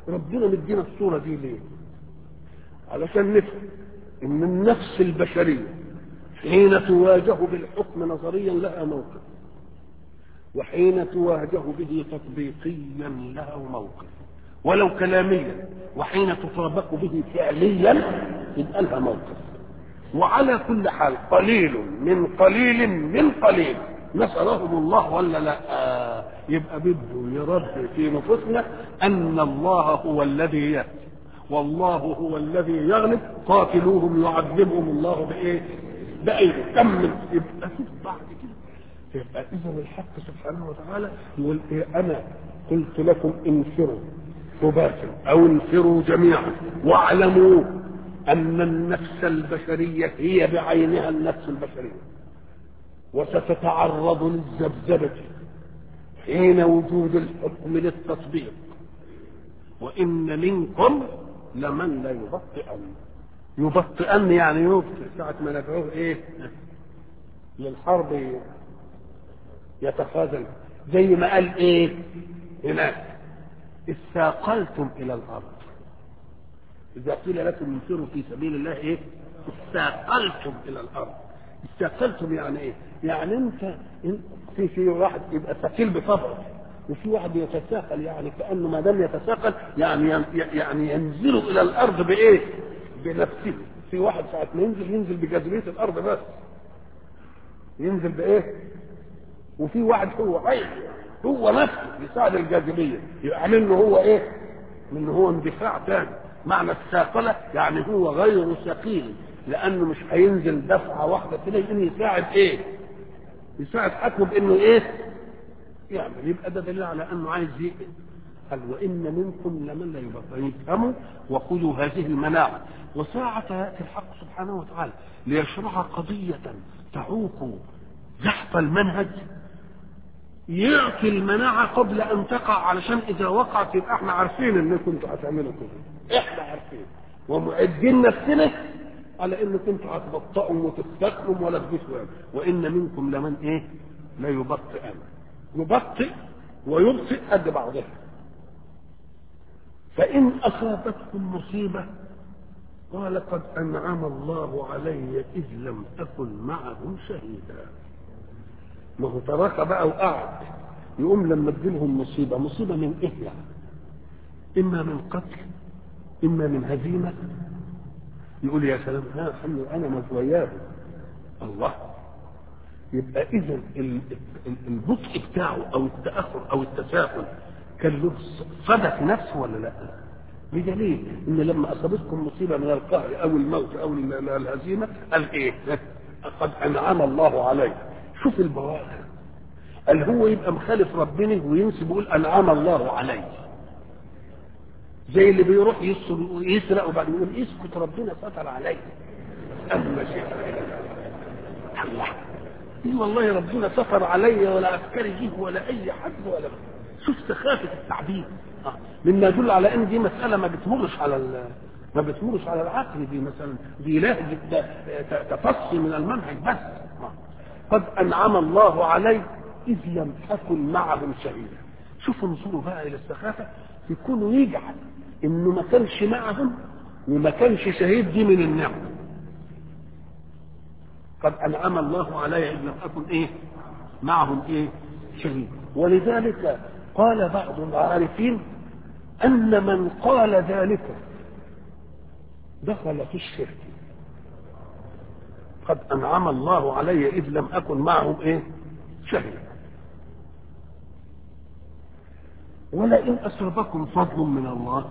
ربنا مدينا الصوره دي ليه علشان نفهم ان النفس البشريه حين تواجه بالحكم نظريا لها موقف وحين تواجه به تطبيقيا له موقف ولو كلاميا وحين تطابق به فعليا يبقى لها موقف وعلى كل حال قليل من قليل من قليل نسألهم الله ولا لا آه يبقى بده يرد في نفوسنا أن الله هو الذي يأتي والله هو الذي يغلب قاتلوهم يعذبهم الله بإيه؟ بأيدي كمل يبقى شوف بعد كده يبقى إذا الحق سبحانه وتعالى يقول إيه أنا قلت لكم انفروا ثباتا أو انفروا جميعا واعلموا أن النفس البشرية هي بعينها النفس البشرية وستتعرض للذبذبة حين وجود الحكم للتطبيق وإن منكم لمن لا يبطئن يبطئن يعني يبطئ ساعة ما ندعوه إيه للحرب يتخاذل زي ما قال إيه هناك استاقلتم إلى الأرض إذا قيل لكم انفروا في سبيل الله إيه استاقلتم إلى الأرض استاقلتم يعني إيه يعني أنت في في واحد يبقى ثقيل بطبعه وفي واحد يتساقل يعني كانه ما دام يتساقل يعني يعني ينزل الى الارض بايه؟ بنفسه في واحد ساعه ما ينزل ينزل بجاذبيه الارض بس ينزل بايه؟ وفي واحد هو عين هو نفسه يساعد الجاذبيه يبقى منه هو ايه؟ منه هو اندفاع تاني معنى الثاقله يعني هو غير ثقيل لانه مش هينزل دفعه واحده كده يقوم يساعد ايه؟ يساعد حكمه بانه ايه؟ يعمل يبقى ده دليل على انه عايز يقل قال وان منكم لمن لا يبطل يفهموا وخذوا هذه المناعه وساعة ياتي الحق سبحانه وتعالى ليشرع قضية تعوق زحف المنهج يعطي المناعة قبل أن تقع علشان إذا وقعت يبقى احنا عارفين إنكم انتوا هتعملوا كده احنا عارفين ومعدين نفسنا على إنكم انتوا هتبطئوا وتستقلوا ولا تجوزوا وإن منكم لمن إيه؟ لا يبطئن يبطئ ويبطئ قد بعضها فإن أصابتكم مصيبة قال قد أنعم الله علي إذ لم أكن معهم شهيدا ما هو ترك بقى وقعد يقوم لما تجيلهم مصيبة مصيبة من إيه يعني إما من قتل إما من هزيمة يقول يا سلام ها الحمد أنا مش وياهم الله يبقى اذا البطء بتاعه او التاخر او التساهل كان له صدى في نفسه ولا لا؟ بدليل ان لما اصابتكم مصيبه من القهر او الموت او الهزيمه قال ايه؟ قد انعم الله علي شوف البواخر قال هو يبقى مخالف ربنا وينسب يقول انعم الله علي زي اللي بيروح يسرق وبعدين يقول اسكت ربنا ستر علي اما شيء الله ايه والله ربنا سفر علي ولا عسكري جه ولا اي حد ولا شوف سخافه التعبير آه. مما يدل على ان دي مساله ما بتمرش على ما بتمرش على العقل دي مثلا دي لهجه تفصي من المنهج بس آه. قد انعم الله علي اذ لم اكن معهم شهيدا شوفوا انظروا بقى الى السخافه في كونه يجعل انه ما كانش معهم وما كانش شهيد دي من النعمه قد انعم الله علي ان لم اكن ايه معهم ايه شهيد ولذلك قال بعض العارفين ان من قال ذلك دخل في الشرك قد انعم الله علي اذ لم اكن معهم ايه شهيد ولئن اصابكم فضل من الله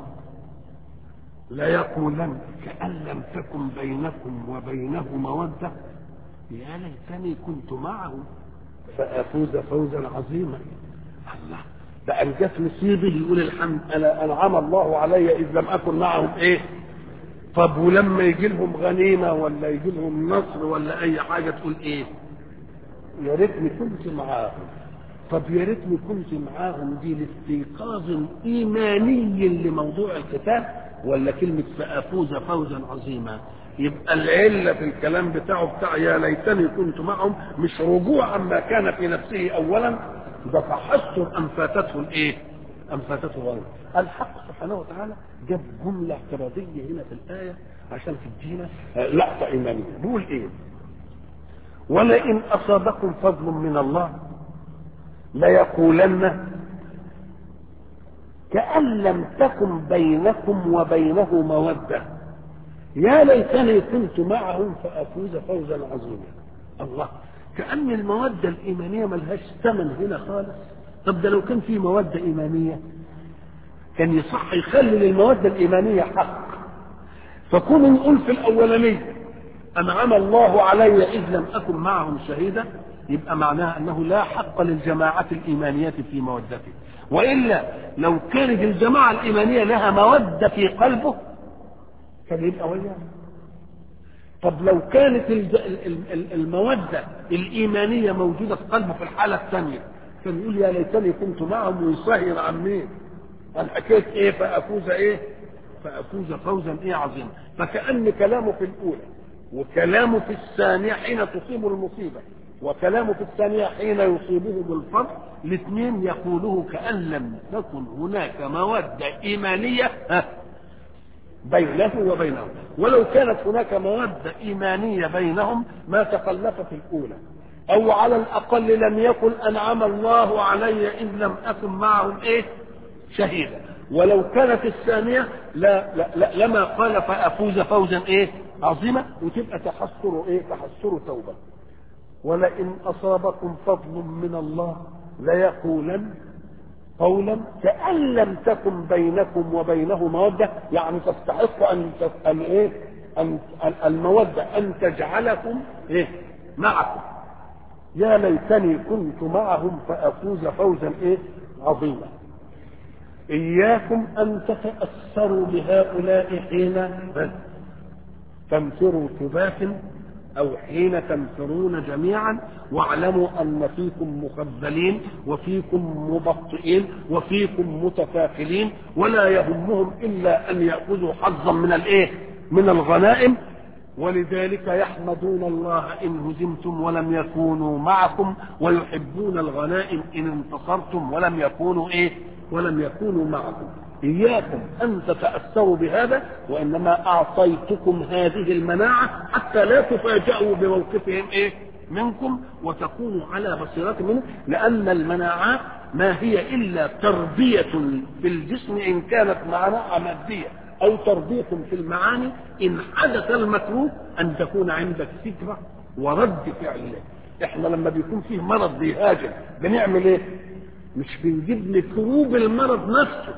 ليقولن كأن لم تكن بينكم وبينه مودة يا ليتني كنت معه فافوز فوزا عظيما الله ده ان جت مصيبه يقول الحمد انا انعم الله علي اذ لم اكن معهم ايه طب ولما يجي لهم غنيمه ولا يجي لهم نصر ولا اي حاجه تقول ايه يا ريتني كنت معاهم طب يا ريتني كنت معاهم دي لاستيقاظ ايماني لموضوع القتال ولا كلمه فافوز فوزا عظيما يبقى العله في الكلام بتاعه بتاع يا ليتني كنت معهم مش رجوع عما كان في نفسه اولا ده تحسر ان فاتته الايه؟ أم فاتته غنيمة الحق سبحانه وتعالى جاب جملة اعتراضية هنا في الآية عشان تدينا لقطة إيمانية بيقول إيه ولئن أصابكم فضل من الله ليقولن كأن لم تكن بينكم وبينه مودة يا ليتني كنت معهم فأفوز فوزا عظيما الله كأن المودة الإيمانية ملهاش ثمن هنا خالص طب ده لو كان في مودة إيمانية كان يصح يخلي للمودة الإيمانية حق فكون نقول في الأولانية أنعم الله علي إذ لم أكن معهم شهيدا يبقى معناها أنه لا حق للجماعة الإيمانية في مودته وإلا لو كانت الجماعة الإيمانية لها مودة في قلبه كان يبقى وياه طب لو كانت المودة الإيمانية موجودة في قلبه في الحالة الثانية كان يقول يا ليتني كنت معهم ويصهر عن مين؟ عن حكاية إيه فأفوز إيه؟ فأفوز فوزا إيه عظيما فكأن كلامه في الأولى وكلامه في الثانية حين تصيب المصيبة وكلامه في الثانية حين يصيبه بالفرح الاثنين يقوله كأن لم تكن هناك مودة إيمانية بينه وبينهم ولو كانت هناك مودة إيمانية بينهم ما تخلف في الأولى أو على الأقل لم يكن أنعم الله علي إذ لم أكن معهم إيه شهيدا ولو كانت الثانية لا, لا, لا لما قال فأفوز فوزا إيه عظيمة وتبقى تحسر إيه تحسر توبة ولئن أصابكم فضل من الله ليقولن قولا كأن لم تكن بينكم وبينه مودة يعني تستحق أن أن إيه أن المودة أن تجعلكم إيه معكم يا ليتني كنت معهم فأفوز فوزا إيه عظيما إياكم أن تتأثروا بهؤلاء حين تنفروا ثبات أو حين تنفرون جميعا واعلموا أن فيكم مخذلين وفيكم مبطئين وفيكم متكافلين ولا يهمهم إلا أن يأخذوا حظا من الإيه؟ من الغنائم ولذلك يحمدون الله إن هزمتم ولم يكونوا معكم ويحبون الغنائم إن انتصرتم ولم يكونوا إيه؟ ولم يكونوا معكم إياكم أن تتأثروا بهذا وإنما أعطيتكم هذه المناعة حتى لا تفاجأوا بموقفهم إيه منكم وتكونوا على بصيرة منه لأن المناعات ما هي إلا تربية في الجسم إن كانت مناعة مادية أو تربية في المعاني إن حدث المكروه أن تكون عندك فكرة ورد فعل له احنا لما بيكون فيه مرض بيهاجم بنعمل ايه مش بنجيب ميكروب المرض نفسه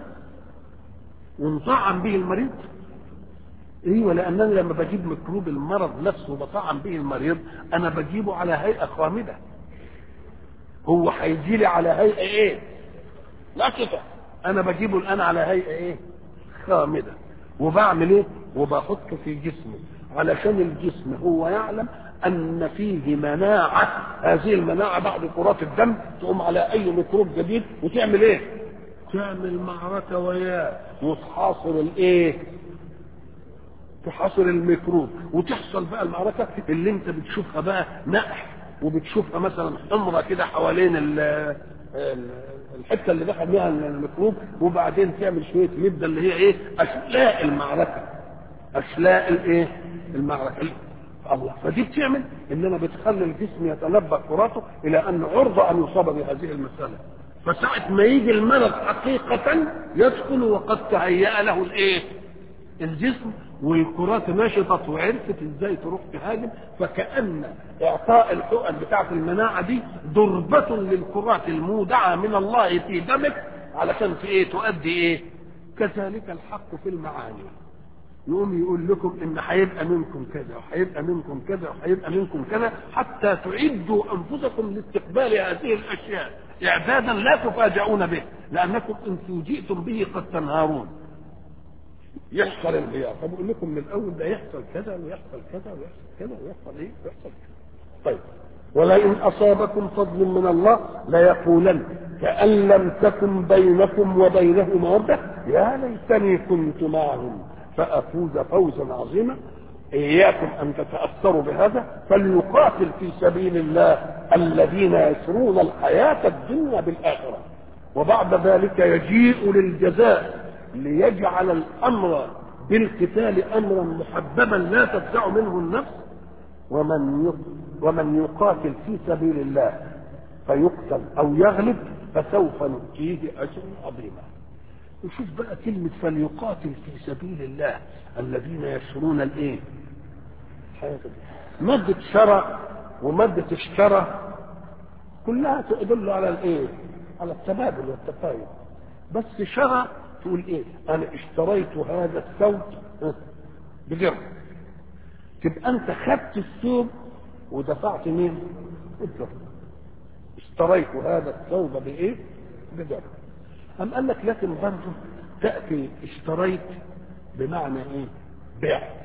ونطعم به المريض ايوه لانني لما بجيب ميكروب المرض نفسه وبطعم به المريض انا بجيبه على هيئه خامده هو هيجي لي على هيئه ايه لا كده انا بجيبه الان على هيئه ايه خامده وبعمل ايه وبحطه في جسمه علشان الجسم هو يعلم ان فيه مناعه هذه المناعه بعد كرات الدم تقوم على اي ميكروب جديد وتعمل ايه تعمل معركة وياه وتحاصر الايه تحاصر الميكروب وتحصل بقى المعركة اللي انت بتشوفها بقى نقح وبتشوفها مثلا حمرة كده حوالين الحتة اللي دخل بيها الميكروب وبعدين تعمل شوية مدة اللي هي ايه اشلاء المعركة اشلاء الايه المعركة الله فدي بتعمل انما بتخلي الجسم يتنبأ كراته الى ان عرضة ان يصاب بهذه المسألة فساعة ما يجي المرض حقيقة يدخل وقد تهيأ له الايه؟ الجسم والكرات نشطت وعرفت ازاي تروح تهاجم فكأن اعطاء الحقن بتاعة المناعة دي ضربة للكرات المودعة من الله في دمك علشان في ايه تؤدي ايه؟ كذلك الحق في المعاني يقوم يقول لكم ان هيبقى منكم كذا وهيبقى منكم كذا وهيبقى منكم كذا حتى تعدوا انفسكم لاستقبال هذه الاشياء اعدادا لا تفاجؤون به لانكم ان فوجئتم به قد تنهارون يحصل انهيار فبقول لكم من الاول ده يحصل كذا ويحصل كذا ويحصل كذا ويحصل ايه ويحصل كذا طيب ولئن اصابكم فضل من الله ليقولن كان لم تكن بينكم وبينه موده يا ليتني كنت معهم فافوز فوزا عظيما اياكم ان تتاثروا بهذا فليقاتل في سبيل الله الذين يسرون الحياه الدنيا بالاخره وبعد ذلك يجيء للجزاء ليجعل الامر بالقتال امرا محببا لا تدفع منه النفس ومن ومن يقاتل في سبيل الله فيقتل او يغلب فسوف نؤتيه اجرا عظيما وشوف بقى كلمة فليقاتل في سبيل الله الذين يشرون الايه؟ مادة شرى ومادة اشترى كلها تدل على الايه؟ على التبادل والتفايد بس شرى تقول ايه؟ انا اشتريت هذا الثوب بدرهم تبقى انت خدت الثوب ودفعت مين؟ الدرهم اشتريت هذا الثوب بايه؟ بدرهم أم قال لك لكن برضه تأتي اشتريت بمعنى ايه؟ بعت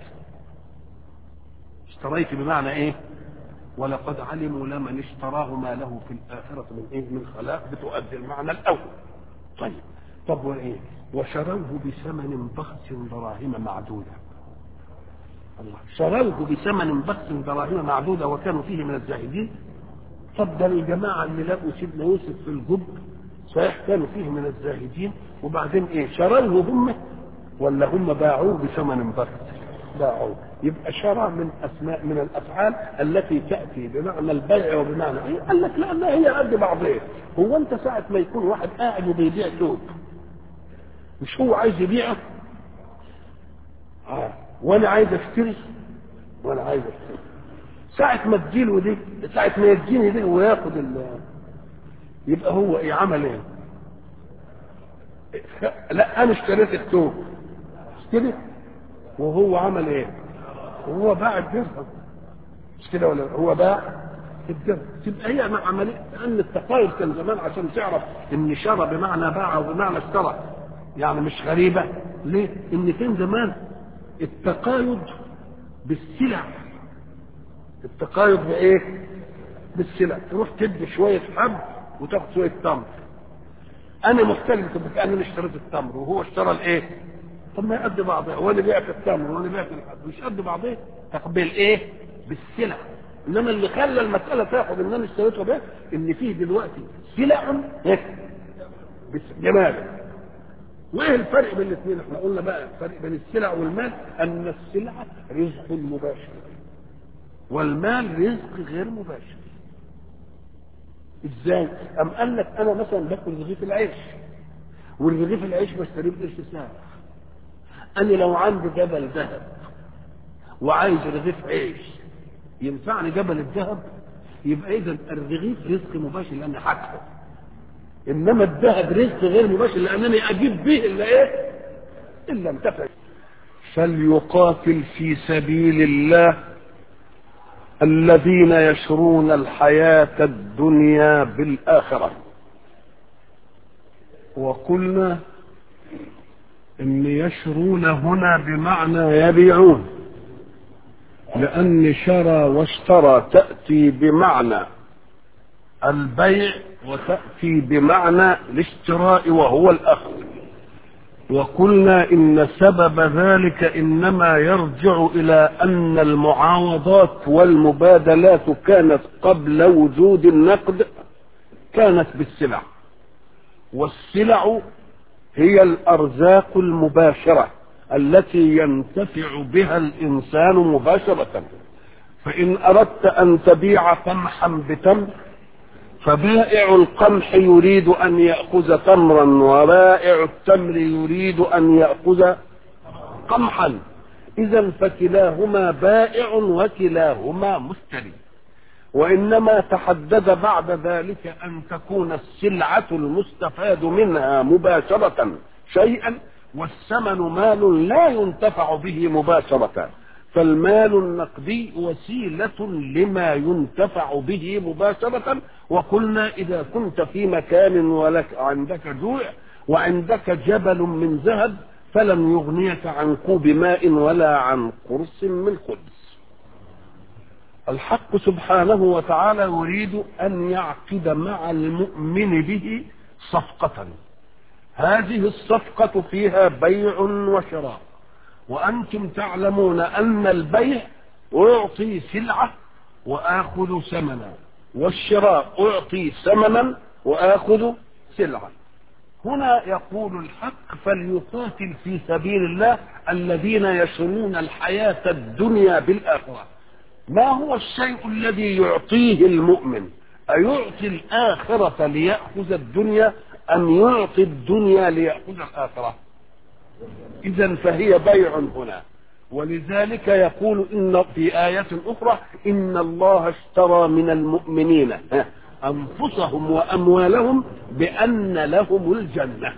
اشتريت بمعنى ايه؟ ولقد علموا لمن اشتراه ما له في الآخرة من ايه؟ من خلاق بتؤدي المعنى الأول. طيب طب وايه؟ وشروه بثمن بخس دراهم معدودة. الله شروه بثمن بخس دراهم معدودة وكانوا فيه من الزاهدين. طب ده الجماعة اللي لقوا سيدنا يوسف في الجب صحيح كانوا فيه من الزاهدين وبعدين ايه شروه هم ولا هم باعوه بثمن بخس باعوه يبقى شرى من اسماء من الافعال التي تاتي بمعنى البيع وبمعنى ايه قال لك لا هي قد بعضها هو انت ساعه ما يكون واحد قاعد وبيبيع ثوب مش هو عايز يبيعه آه. وانا عايز اشتري وانا عايز اشتري ساعة ما تجيله دي ساعة ما يديني دي وياخد ال يبقى هو ايه عمل ايه؟ لا انا اشتريت الثوب مش كده؟ وهو عمل ايه؟ وهو باع الدرهم مش كده ولا هو باع الدرهم تبقى هي عمليه لان التقايد كان زمان عشان تعرف ان شرى بمعنى باع وبمعنى اشترى يعني مش غريبه ليه؟ ان كان زمان التقايد بالسلع التقايد بايه؟ بالسلع تروح تدي شويه حب وتاخد شويه تمر انا مختلف تبقى انا اللي اشتريت التمر وهو اشترى الايه؟ طب ما يقد بعضها وانا بعت التمر وانا بعت الحب مش قد بعضها تقبل ايه؟ بالسلع انما اللي خلى المساله تاخد ان انا اشتريتها ده ان فيه دلوقتي سلع جمال وايه الفرق بين الاثنين احنا قلنا بقى الفرق بين السلع والمال ان السلعه رزق مباشر والمال رزق غير مباشر ازاي ام قال لك انا مثلا باكل رغيف العيش والرغيف العيش بشتريه بقرش ساعه انا لو عندي جبل ذهب وعايز رغيف عيش ينفعني جبل الذهب يبقى اذا الرغيف رزق مباشر لاني حاجته انما الذهب رزق غير مباشر لانني اجيب به الا ايه الا انتفع فليقاتل في سبيل الله الذين يشرون الحياة الدنيا بالآخرة وقلنا ان يشرون هنا بمعنى يبيعون لان شرى واشترى تأتي بمعنى البيع وتأتي بمعنى الاشتراء وهو الأخذ وقلنا إن سبب ذلك إنما يرجع إلى أن المعاوضات والمبادلات كانت قبل وجود النقد كانت بالسلع والسلع هي الأرزاق المباشرة التي ينتفع بها الإنسان مباشرة فإن أردت أن تبيع قمحا بتمر فبائع القمح يريد أن يأخذ تمرا وبائع التمر يريد أن يأخذ قمحا إذا فكلاهما بائع وكلاهما مشتري وإنما تحدد بعد ذلك أن تكون السلعة المستفاد منها مباشرة شيئا والثمن مال لا ينتفع به مباشرة فالمال النقدي وسيلة لما ينتفع به مباشرة وقلنا إذا كنت في مكان ولك عندك جوع وعندك جبل من ذهب فلم يغنيك عن كوب ماء ولا عن قرص من خبز الحق سبحانه وتعالى يريد أن يعقد مع المؤمن به صفقة هذه الصفقة فيها بيع وشراء وأنتم تعلمون أن البيع أعطي سلعة وآخذ ثمنا والشراء أعطي ثمنا وآخذ سلعة هنا يقول الحق فليقاتل في سبيل الله الذين يشرون الحياة الدنيا بالآخرة ما هو الشيء الذي يعطيه المؤمن أيعطي الآخرة ليأخذ الدنيا أم يعطي الدنيا ليأخذ الآخرة إذا فهي بيع هنا ولذلك يقول إن في آية أخرى إن الله اشترى من المؤمنين أنفسهم وأموالهم بأن لهم الجنة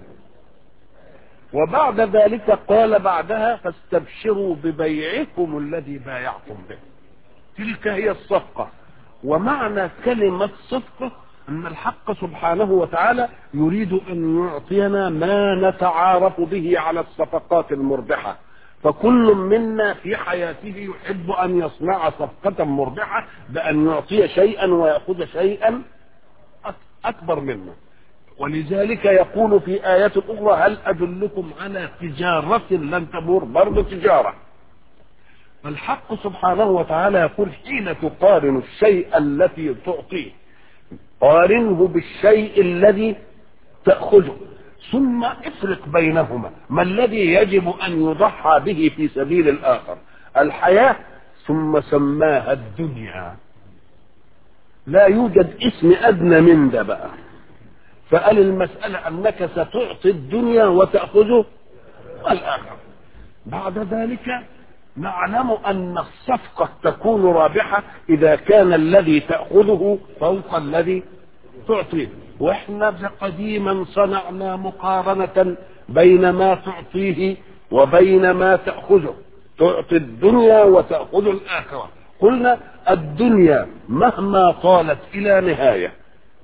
وبعد ذلك قال بعدها فاستبشروا ببيعكم الذي بايعتم به تلك هي الصفقة ومعنى كلمة صفقة أن الحق سبحانه وتعالى يريد أن يعطينا ما نتعارف به على الصفقات المربحة فكل منا في حياته يحب أن يصنع صفقة مربحة بأن يعطي شيئا ويأخذ شيئا أكبر منه ولذلك يقول في آية أخرى هل أدلكم على تجارة لن تبور برضه تجارة الحق سبحانه وتعالى يقول حين تقارن الشيء الذي تعطيه قارنه بالشيء الذي تأخذه ثم افرق بينهما ما الذي يجب أن يضحى به في سبيل الآخر الحياة ثم سماها الدنيا لا يوجد اسم أدنى من ده بقى فقال المسألة أنك ستعطي الدنيا وتأخذه الآخر بعد ذلك نعلم أن الصفقة تكون رابحة إذا كان الذي تأخذه فوق الذي تعطيه واحنا قديما صنعنا مقارنة بين ما تعطيه وبين ما تأخذه تعطي الدنيا وتأخذ الآخرة قلنا الدنيا مهما طالت إلى نهاية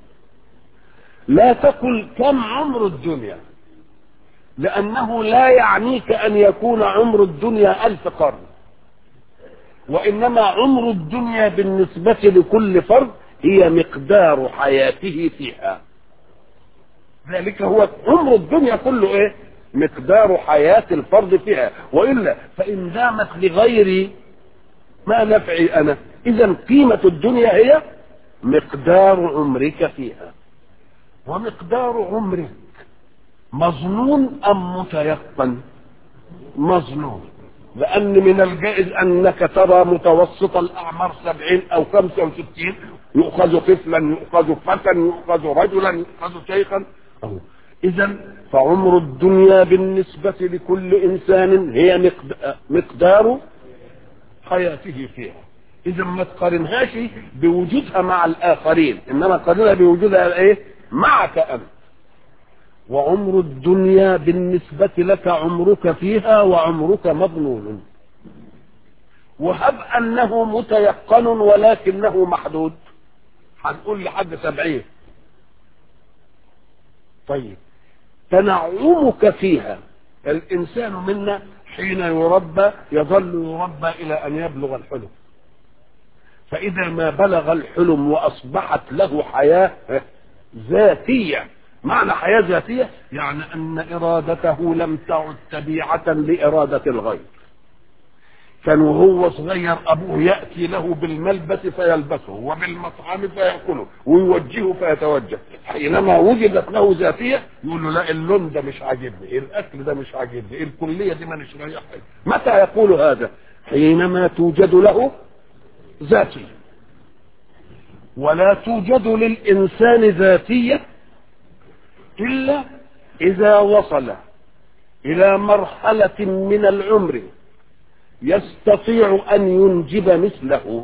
لا تقل كم عمر الدنيا لأنه لا يعنيك أن يكون عمر الدنيا ألف قرن وإنما عمر الدنيا بالنسبة لكل فرد هي مقدار حياته فيها ذلك هو عمر الدنيا كله ايه مقدار حياة الفرد فيها وإلا فإن دامت لغيري ما نفعي أنا إذا قيمة الدنيا هي مقدار عمرك فيها ومقدار عمرك مظنون أم متيقن مظنون لأن من الجائز أنك ترى متوسط الأعمار سبعين أو خمسة وستين يؤخذ طفلا يؤخذ فتى يؤخذ رجلا يؤخذ شيخا إذا فعمر الدنيا بالنسبة لكل إنسان هي مقدار حياته فيها إذا ما تقارنهاش بوجودها مع الآخرين إنما قارنها بوجودها إيه؟ معك أنت وعمر الدنيا بالنسبة لك عمرك فيها وعمرك مضمون وهب أنه متيقن ولكنه محدود هنقول لحد سبعين طيب تنعمك فيها الإنسان منا حين يربى يظل يربى إلى أن يبلغ الحلم فإذا ما بلغ الحلم وأصبحت له حياة ذاتية معنى حياة ذاتية يعني أن إرادته لم تعد تبيعة لإرادة الغير كان وهو صغير أبوه يأتي له بالملبس فيلبسه وبالمطعم فيأكله ويوجهه فيتوجه حينما وجدت له ذاتية يقول له لا اللون ده مش عاجبني الأكل ده مش عاجبني الكلية دي مانيش رايح متى يقول هذا حينما توجد له ذاتية ولا توجد للإنسان ذاتية إلا إذا وصل إلى مرحلة من العمر يستطيع أن ينجب مثله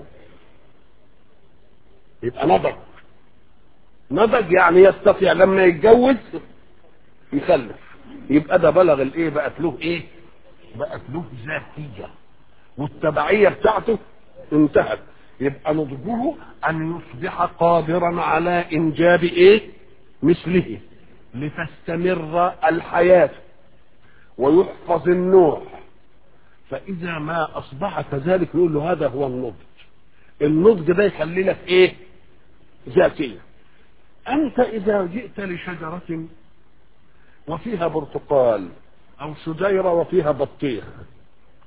يبقى نضج نضج يعني يستطيع لما يتجوز يخلف يبقى ده بلغ الايه بقت له ايه بقت له ذاتيه والتبعيه بتاعته انتهت يبقى نضجه ان يصبح قادرا على انجاب ايه مثله لتستمر الحياه ويحفظ النوع فاذا ما اصبح كذلك يقول له هذا هو النضج النضج ده يخلي لك ايه ذاتيه انت اذا جئت لشجره وفيها برتقال او شجيره وفيها بطيخ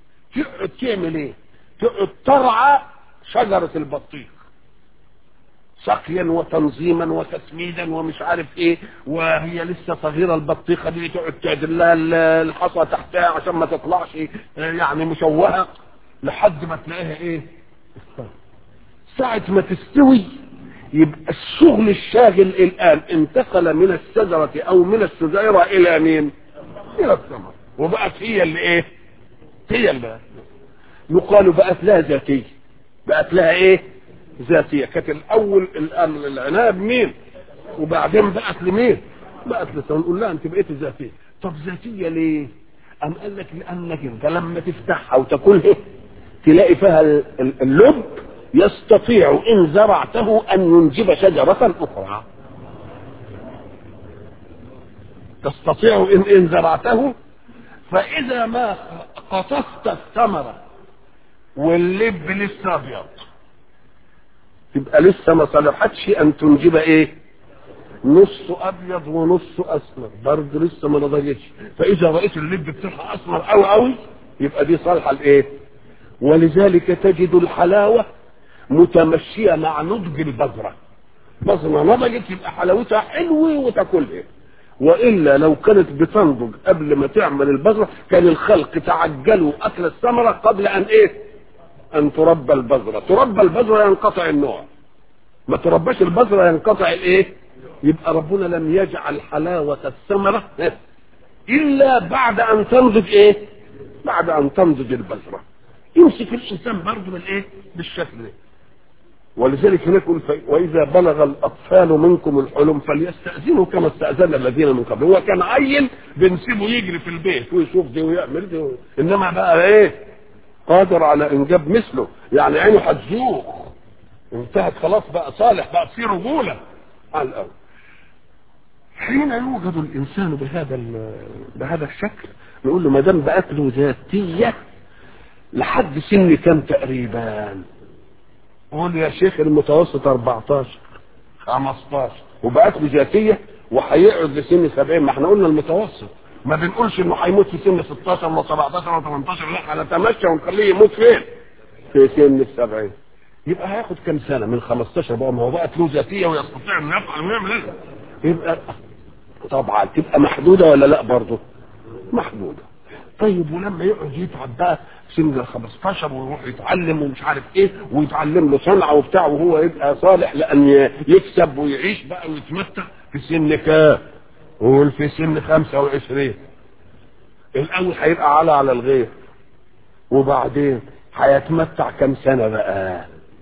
تقعد تعمل ايه تقعد ترعى شجره البطيخ سقيا وتنظيما وتسميدا ومش عارف ايه وهي لسه صغيره البطيخه دي تقعد تعدل لها الحصى تحتها عشان ما تطلعش يعني مشوهه لحد ما تلاقيها ايه ساعة ما تستوي يبقى الشغل الشاغل الآن انتقل من الشجرة أو من الشجيرة إلى مين؟ إلى الثمر وبقت هي اللي إيه؟ هي اللي يقال بقت لها ذاتية بقت لها إيه؟ ذاتية كانت الأول الآن العناب مين؟ وبعدين بقت لمين؟ بقت لسه نقول لها أنت بقيت ذاتية طب ذاتية ليه؟ أم قال لك لأنك أنت لما تفتحها وتاكلها تلاقي فيها اللب يستطيع إن زرعته أن ينجب شجرة أخرى تستطيع إن, إن زرعته فإذا ما قطفت الثمرة واللب لسه أبيض تبقى لسه ما صلحتش أن تنجب إيه؟ نص أبيض ونص أسمر برضه لسه ما نضجتش فإذا رأيت اللب بتاعها أسمر أوي أوي يبقى دي صالحة لإيه؟ ولذلك تجد الحلاوة متمشية مع نضج البذرة بذرة نضجت يبقى حلاوتها حلوة وتاكلها وإلا لو كانت بتنضج قبل ما تعمل البذرة كان الخلق تعجلوا أكل الثمرة قبل أن إيه؟ أن تربى البذرة تربى البذرة ينقطع النوع ما ترباش البذرة ينقطع الإيه؟ يبقى ربنا لم يجعل حلاوة الثمرة إلا بعد أن تنضج إيه؟ بعد أن تنضج البذرة يمسك الانسان برضه بالايه؟ بالشكل ده. ولذلك هناك يقول واذا بلغ الاطفال منكم الحلم فليستاذنوا كما استاذن الذين من قبل هو كان عيل بنسيبه يجري في البيت ويشوف دي ويعمل دي انما بقى ايه؟ قادر على انجاب مثله يعني عينه هتزوق انتهت خلاص بقى صالح بقى تصير رجوله على الاول حين يوجد الانسان بهذا بهذا الشكل نقول له ما دام بقت له ذاتيه لحد سن كم تقريبا قول يا شيخ المتوسط 14 15 وبقت له ذاتيه وهيقعد لسن 70 ما احنا قلنا المتوسط ما بنقولش انه هيموت في سن 16 ولا 17 ولا 18 لا هنتمشى ونخليه يموت فين؟ في سن ال 70 يبقى هياخد كم سنه من 15 بقى ما هو بقت له ذاتيه ويستطيع انه يفعل ويعمل ايه؟ يبقى طبعا تبقى محدوده ولا لا برضه؟ محدوده طيب ولما يقعد يتعب بقى سن ال 15 ويروح يتعلم ومش عارف ايه ويتعلم له صنعه وبتاع وهو يبقى صالح لان يكسب ويعيش بقى ويتمتع في سن كام؟ قول في سن 25 الاول هيبقى على على الغير وبعدين هيتمتع كم سنه بقى؟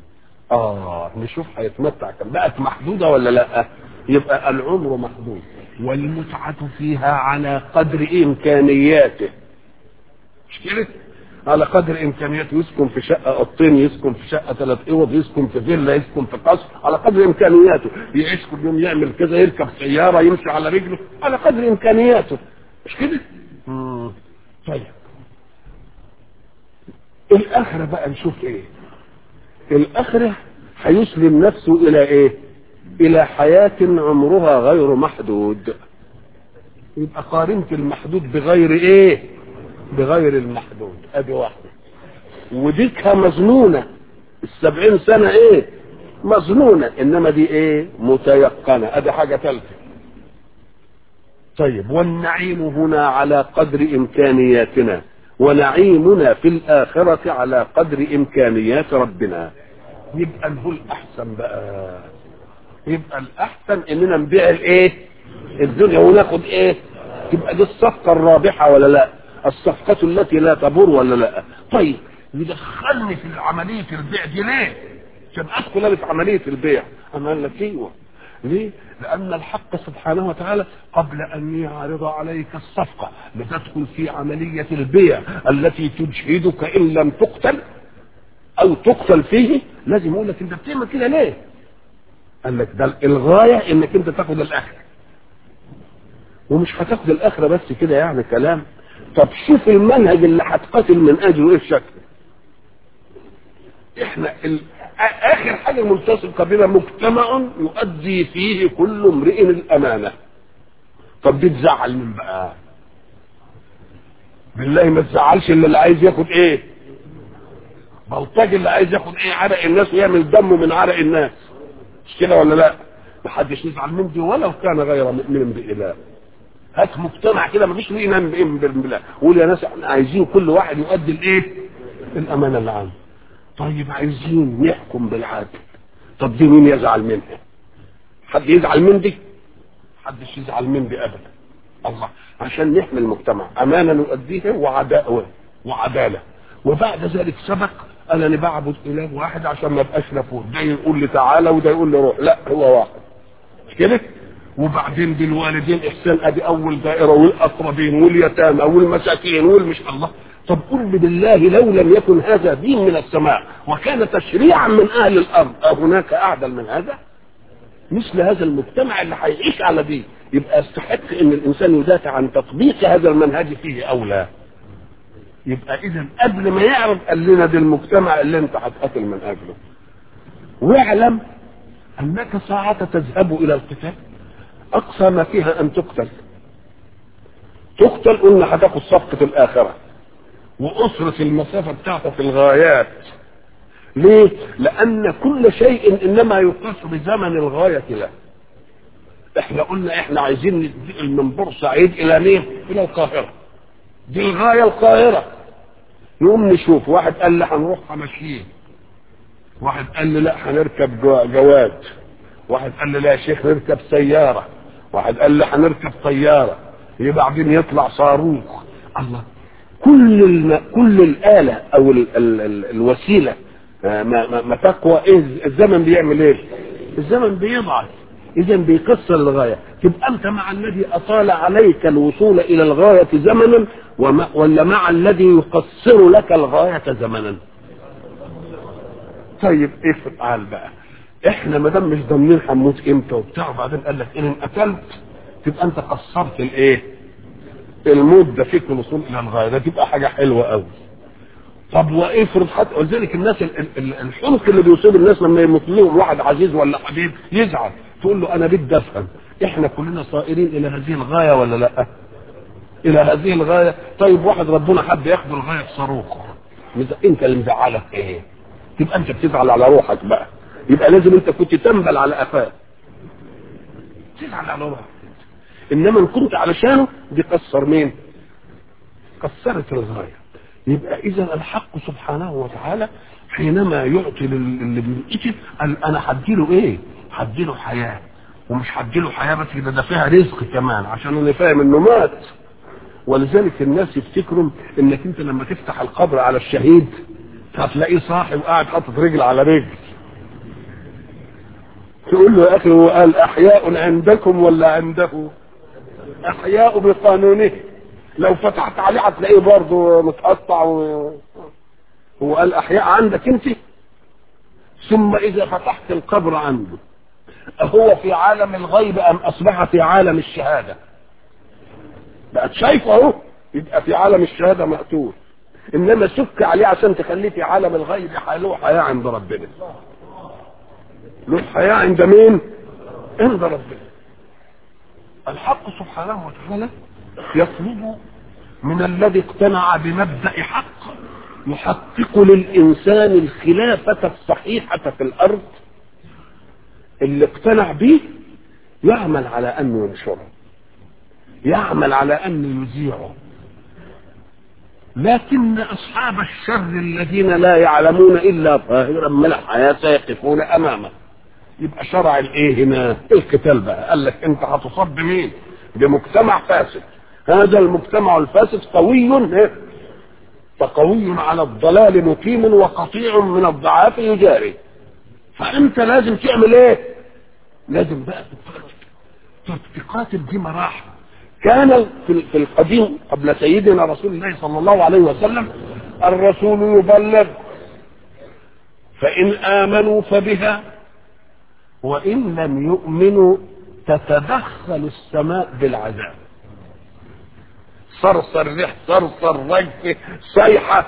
اه نشوف هيتمتع كم بقت محدوده ولا لا؟ يبقى العمر محدود والمتعه فيها على قدر امكانياته مش كده؟ على قدر امكانياته يسكن في شقه اوضتين يسكن في شقه ثلاث اوض يسكن في فيلا يسكن في قصر على قدر امكانياته يعيش كل يوم يعمل كذا يركب سياره يمشي على رجله على قدر امكانياته مش كده؟ طيب الاخره بقى نشوف ايه؟ الاخره هيسلم نفسه الى ايه؟ الى حياه عمرها غير محدود يبقى قارنت المحدود بغير ايه؟ بغير المحدود ادي واحده وديكها مظنونه السبعين سنه ايه مظنونه انما دي ايه متيقنه ادي حاجه ثالثه طيب والنعيم هنا على قدر امكانياتنا ونعيمنا في الاخره على قدر امكانيات ربنا يبقى هو الاحسن بقى يبقى الاحسن اننا نبيع الايه الدنيا وناخد ايه تبقى دي الصفقه الرابحه ولا لا الصفقة التي لا تبور ولا لا طيب يدخلني في عملية البيع دي ليه عشان ادخل انا في عملية البيع انا قال لك ايوه ليه لان الحق سبحانه وتعالى قبل ان يعرض عليك الصفقة لتدخل في عملية البيع التي تجهدك ان لم تقتل او تقتل فيه لازم يقول لك انت بتعمل كده ليه قال لك ده الغاية انك انت تاخد الاخرة ومش هتاخد الاخرة بس كده يعني كلام طب شوف المنهج اللي هتقاتل من اجله ايه الشكل احنا ال... اخر حاجه ملتصقه بنا مجتمع يؤدي فيه كل امرئ الامانه طب دي تزعل من بقى بالله ما تزعلش اللي, اللي عايز ياخد ايه بلطجي اللي عايز ياخد ايه عرق الناس ويعمل دمه من عرق الناس مش كده ولا لا محدش يزعل من دي ولو كان غير مؤمن بإله هات مجتمع كده مفيش ليه ينام بإيمان بالله قول يا ناس احنا عايزين كل واحد يؤدي الايه الامانه اللي عنده طيب عايزين نحكم بالعدل طب دي مين يزعل منها حد يزعل من دي حدش يزعل من دي ابدا الله عشان نحمي المجتمع امانه نؤديها وعداء وعداله وبعد ذلك سبق انني بعبد اله واحد عشان ما ابقاش نفوذ ده يقول لي تعالى وده يقول لي روح لا هو واحد مش كده وبعدين بالوالدين احسان ادي اول دائره والاقربين واليتامى والمساكين والمش الله طب قل لي بالله لو لم يكن هذا دين من السماء وكان تشريعا من اهل الارض هناك اعدل من هذا مثل هذا المجتمع اللي هيعيش على دين يبقى يستحق ان الانسان يدافع عن تطبيق هذا المنهج فيه او لا يبقى اذا قبل ما يعرف قال لنا ده المجتمع اللي انت هتقاتل من اجله واعلم انك ساعة تذهب الى القتال اقصى ما فيها ان تقتل تقتل قلنا هتاخد صفقة الاخرة واسرة المسافة بتاعتك في الغايات ليه؟ لأن كل شيء إنما يقاس بزمن الغاية له. إحنا قلنا إحنا عايزين ننتقل من بورسعيد إلى مين؟ إلى القاهرة. دي الغاية القاهرة. يقوم نشوف واحد قال لي هنروح ماشيين. واحد قال لي لا هنركب جواد. واحد قال لي لا يا شيخ نركب سيارة. واحد قال لي هنركب طيارة. يبقى بعدين يطلع صاروخ. الله كل الم... كل الآلة أو ال... ال... ال... الوسيلة ما ما, ما تقوى ايه الزمن بيعمل ايه الزمن بيضعف اذا بيكسر الغايه تبقى انت مع الذي اطال عليك الوصول الى الغايه زمنا وما ولا مع الذي يقصر لك الغايه زمنا طيب افعل بقى احنا ما دام مش ضامنين هنموت امتى وبتاع وبعدين قال لك ان قتلت تبقى انت قصرت الايه المده فيك الوصول الى الغايه ده تبقى حاجه حلوه قوي طب وافرض حتى ولذلك الناس الحنق اللي بيصيب الناس لما يموت لهم واحد عزيز ولا حبيب يزعل تقول له انا بدي افهم احنا كلنا صائرين الى هذه الغايه ولا لا؟ الى هذه الغايه طيب واحد ربنا حب ياخد الغايه بصاروخ انت اللي مزعلك ايه؟ تبقى انت بتزعل على روحك بقى يبقى لازم انت كنت تنبل على قفاه تزعل على روحك انما ان كنت علشانه دي كسر مين؟ كسرت الغايه يبقى اذا الحق سبحانه وتعالى حينما يعطي اللي بيقتل قال انا هديله ايه؟ هديله حياه ومش هديله حياه بس كده ده فيها رزق كمان عشان انا فاهم انه مات ولذلك الناس يفتكروا انك انت لما تفتح القبر على الشهيد هتلاقيه صاحي وقاعد حاطط رجل على رجل تقول له يا اخي هو قال احياء عندكم ولا عنده؟ احياء بقانونه لو فتحت عليه هتلاقيه برضه متقطع و... هو قال احياء عندك انت ثم اذا فتحت القبر عنده هو في عالم الغيب ام اصبح في عالم الشهاده بقت شايفه اهو يبقى في عالم الشهاده مقتول انما سك عليه عشان تخليه في عالم الغيب له حياه عند ربنا له حياه عند مين عند ربنا الحق سبحانه وتعالى يطلب من الذي اقتنع بمبدا حق يحقق للانسان الخلافه الصحيحه في الارض اللي اقتنع به يعمل على انه ينشره يعمل على انه يذيعه لكن اصحاب الشر الذين لا يعلمون الا ظاهرا من الحياه سيقفون امامه يبقى شرع الايه هنا القتال بقى قال لك انت هتصاب بمين بمجتمع فاسد هذا المجتمع الفاسد قوي فقوي على الضلال مقيم وقطيع من الضعاف يجاري فانت لازم تعمل ايه لازم بقى تقاتل دي مراحل كان في القديم قبل سيدنا رسول الله صلى الله عليه وسلم الرسول يبلغ فإن آمنوا فبها وإن لم يؤمنوا تتدخل السماء بالعذاب صرصر ريح صرصر رجف صيحة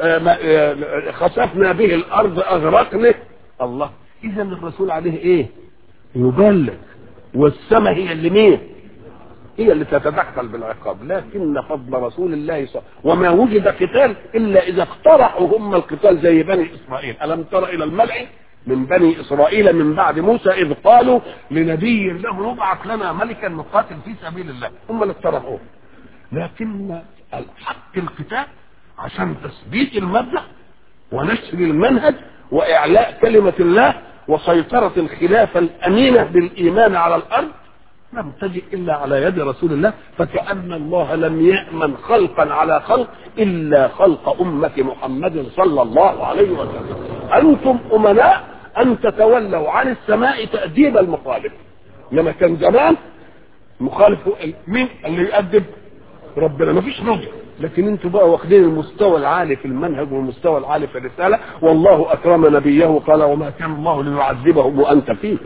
خسفنا به الأرض أغرقنا الله إذا الرسول عليه إيه يبلغ والسماء هي اللي مين هي اللي تتدخل بالعقاب لكن فضل رسول الله صلى وما وجد قتال الا اذا اقترحوا هم القتال زي بني اسرائيل الم تر الى الملأ من بني اسرائيل من بعد موسى اذ قالوا لنبي له ابعث لنا ملكا نقاتل في سبيل الله هم اللي اقترحوه لكن الحق القتال عشان تثبيت المبدا ونشر المنهج واعلاء كلمه الله وسيطره الخلافه الامينه بالايمان على الارض لم تجئ الا على يد رسول الله فكأن الله لم يأمن خلقا على خلق الا خلق امة محمد صلى الله عليه وسلم انتم امناء ان تتولوا عن السماء تأديب المخالف لما كان زمان مخالف مين اللي يؤدب ربنا ما فيش نظر لكن انتوا بقى واخدين المستوى العالي في المنهج والمستوى العالي في الرساله والله اكرم نبيه قال وما كان الله ليعذبهم وانت فيهم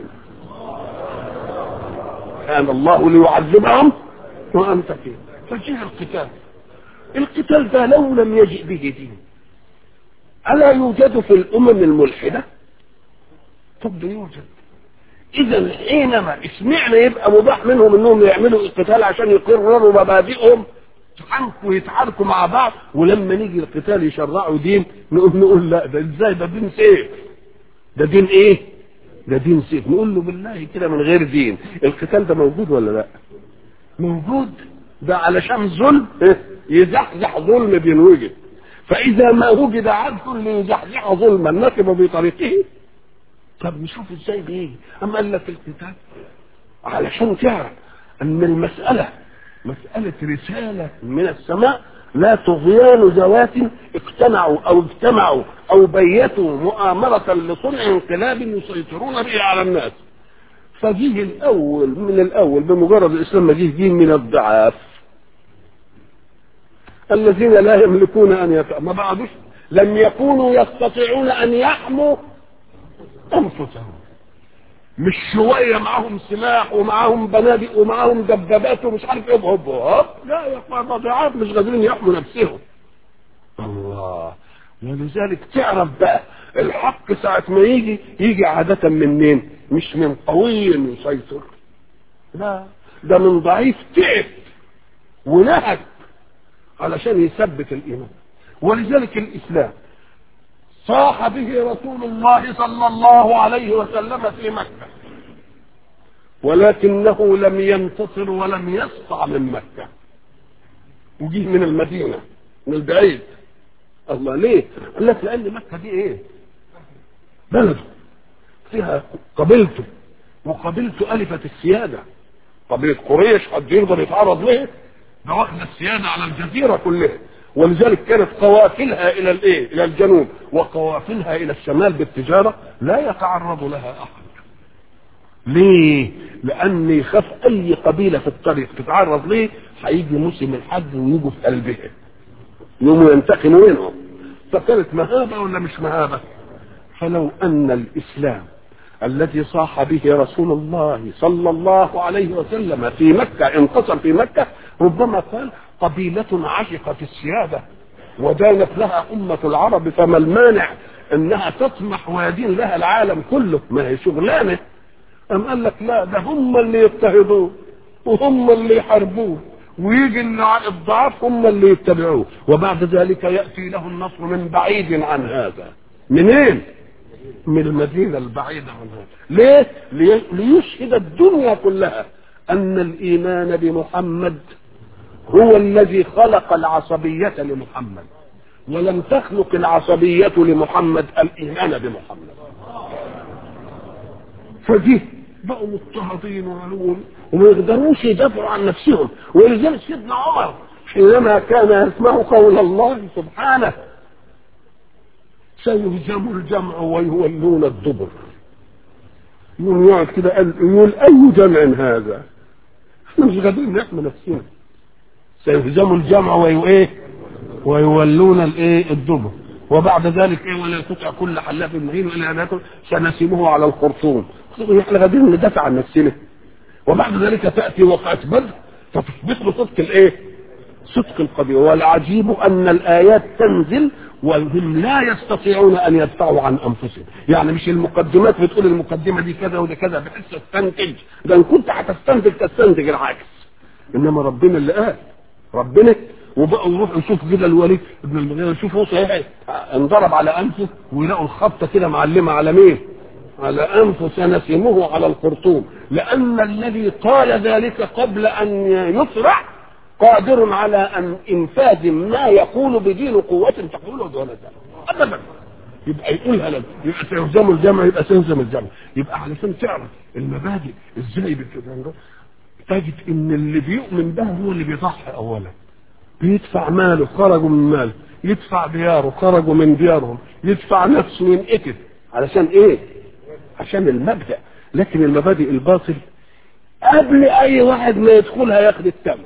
كان الله ليعذبهم وانت فيهم فجاء القتال القتال ده لو لم يجئ به دين الا يوجد في الامم الملحده طب يوجد اذا حينما اسمعنا يبقى مباح منهم انهم يعملوا القتال عشان يقرروا مبادئهم يتعاركوا ويتعاركوا مع بعض ولما نيجي القتال يشرعوا دين نقول نقول لا ده ازاي ده دين سيف ده دين ايه ده دين سيف نقول له بالله كده من غير دين القتال ده موجود ولا لا موجود ده علشان ظلم يزحزح ظلم بينوجد فاذا ما وجد عدل ليزحزح ظلما نكب بطريقه طب نشوف ازاي بايه اما قال لك القتال علشان تعرف ان المساله مساله رساله من السماء لا طغيان ذوات اقتنعوا او اجتمعوا او بيتوا مؤامرة لصنع انقلاب يسيطرون به على الناس فجيه الاول من الاول بمجرد الاسلام ما جه جه من الضعاف الذين لا يملكون ان يت... ما بعدوش لم يكونوا يستطيعون ان يحموا انفسهم مش شويه معاهم سلاح ومعاهم بنادق ومعاهم دبابات ومش عارف ايه هوب هوب لا يا اخوان ضعاف مش قادرين يحموا نفسهم الله ولذلك تعرف بقى الحق ساعة ما يجي يجي عادة من مين؟ مش من قوي يسيطر لا ده من ضعيف تعب ونهج علشان يثبت الإيمان ولذلك الإسلام صاح به رسول الله صلى الله عليه وسلم في مكة ولكنه لم ينتصر ولم يسطع من مكة وجيه من المدينة من البعيد الله ليه؟ قال لك لأن مكة دي إيه؟ بلده فيها قبيلته وقبيلته ألفت السيادة قبيلة قريش قد يقدر يتعرض ليه؟ ده واخد السيادة على الجزيرة كلها ولذلك كانت قوافلها الى الايه الى الجنوب وقوافلها الى الشمال بالتجاره لا يتعرض لها احد ليه لان يخاف اي قبيله في الطريق تتعرض ليه هيجي موسم الحج ويجوا في قلبها يوم ينتقموا منهم فكانت مهابه ولا مش مهابه فلو ان الاسلام الذي صاح به رسول الله صلى الله عليه وسلم في مكه انتصر في مكه ربما قال قبيلة عشقت السيادة ودانت لها أمة العرب فما المانع انها تطمح ويدين لها العالم كله ما هي شغلانه أم قال لك لا ده هم اللي يضطهدوه وهم اللي يحاربوه ويجي الضعاف هم اللي يتبعوه وبعد ذلك يأتي له النصر من بعيد عن هذا منين من المدينة البعيدة عن هذا ليه لي- ليشهد الدنيا كلها أن الإيمان بمحمد هو الذي خلق العصبية لمحمد ولم تخلق العصبية لمحمد الإيمان بمحمد فدي بقوا مضطهدين وعلون وما يقدروش يدافعوا عن نفسهم ولذلك سيدنا عمر حينما كان يسمع قول الله سبحانه سيهزم الجمع ويولون الدبر يقول يقعد كده قال يقول اي جمع هذا احنا مش قادرين نحمي نفسنا سيهزم الجمع ويو ايه ويولون الايه الدبر وبعد ذلك ايه ولا تطع كل حلاف مهين ولا ناكل سنسمه على الخرطوم احنا قادرين ندافع عن نفسنا وبعد ذلك تاتي وقعه بدر فتثبت له صدق الايه صدق القضيه والعجيب ان الايات تنزل وهم لا يستطيعون ان يدفعوا عن انفسهم يعني مش المقدمات بتقول المقدمه دي كذا وده كذا بحيث تستنتج ده ان كنت هتستنتج تستنتج العكس انما ربنا اللي قال ربنا وبقوا يروحوا يشوفوا كده الوليد ابن المغيرة يشوفوا صحيح انضرب على انفه ويلاقوا الخبطه كده معلمه على مين؟ على أنف سنسمه على الخرطوم لأن الذي قال ذلك قبل أن يسرع قادر على أن إنفاذ ما يقول بدين قوة تقوله دون ذلك أبدا يبقى يقولها لك يبقى تلزم الجمع يبقى تلزم الجمع يبقى علشان تعرف المبادئ ازاي بالكلام تجد ان اللي بيؤمن به هو اللي بيضحي اولا بيدفع ماله خرجوا من ماله يدفع دياره خرجوا من ديارهم يدفع نفسه ينقتل علشان ايه عشان المبدا لكن المبادئ الباطل قبل اي واحد ما يدخلها ياخد الثمن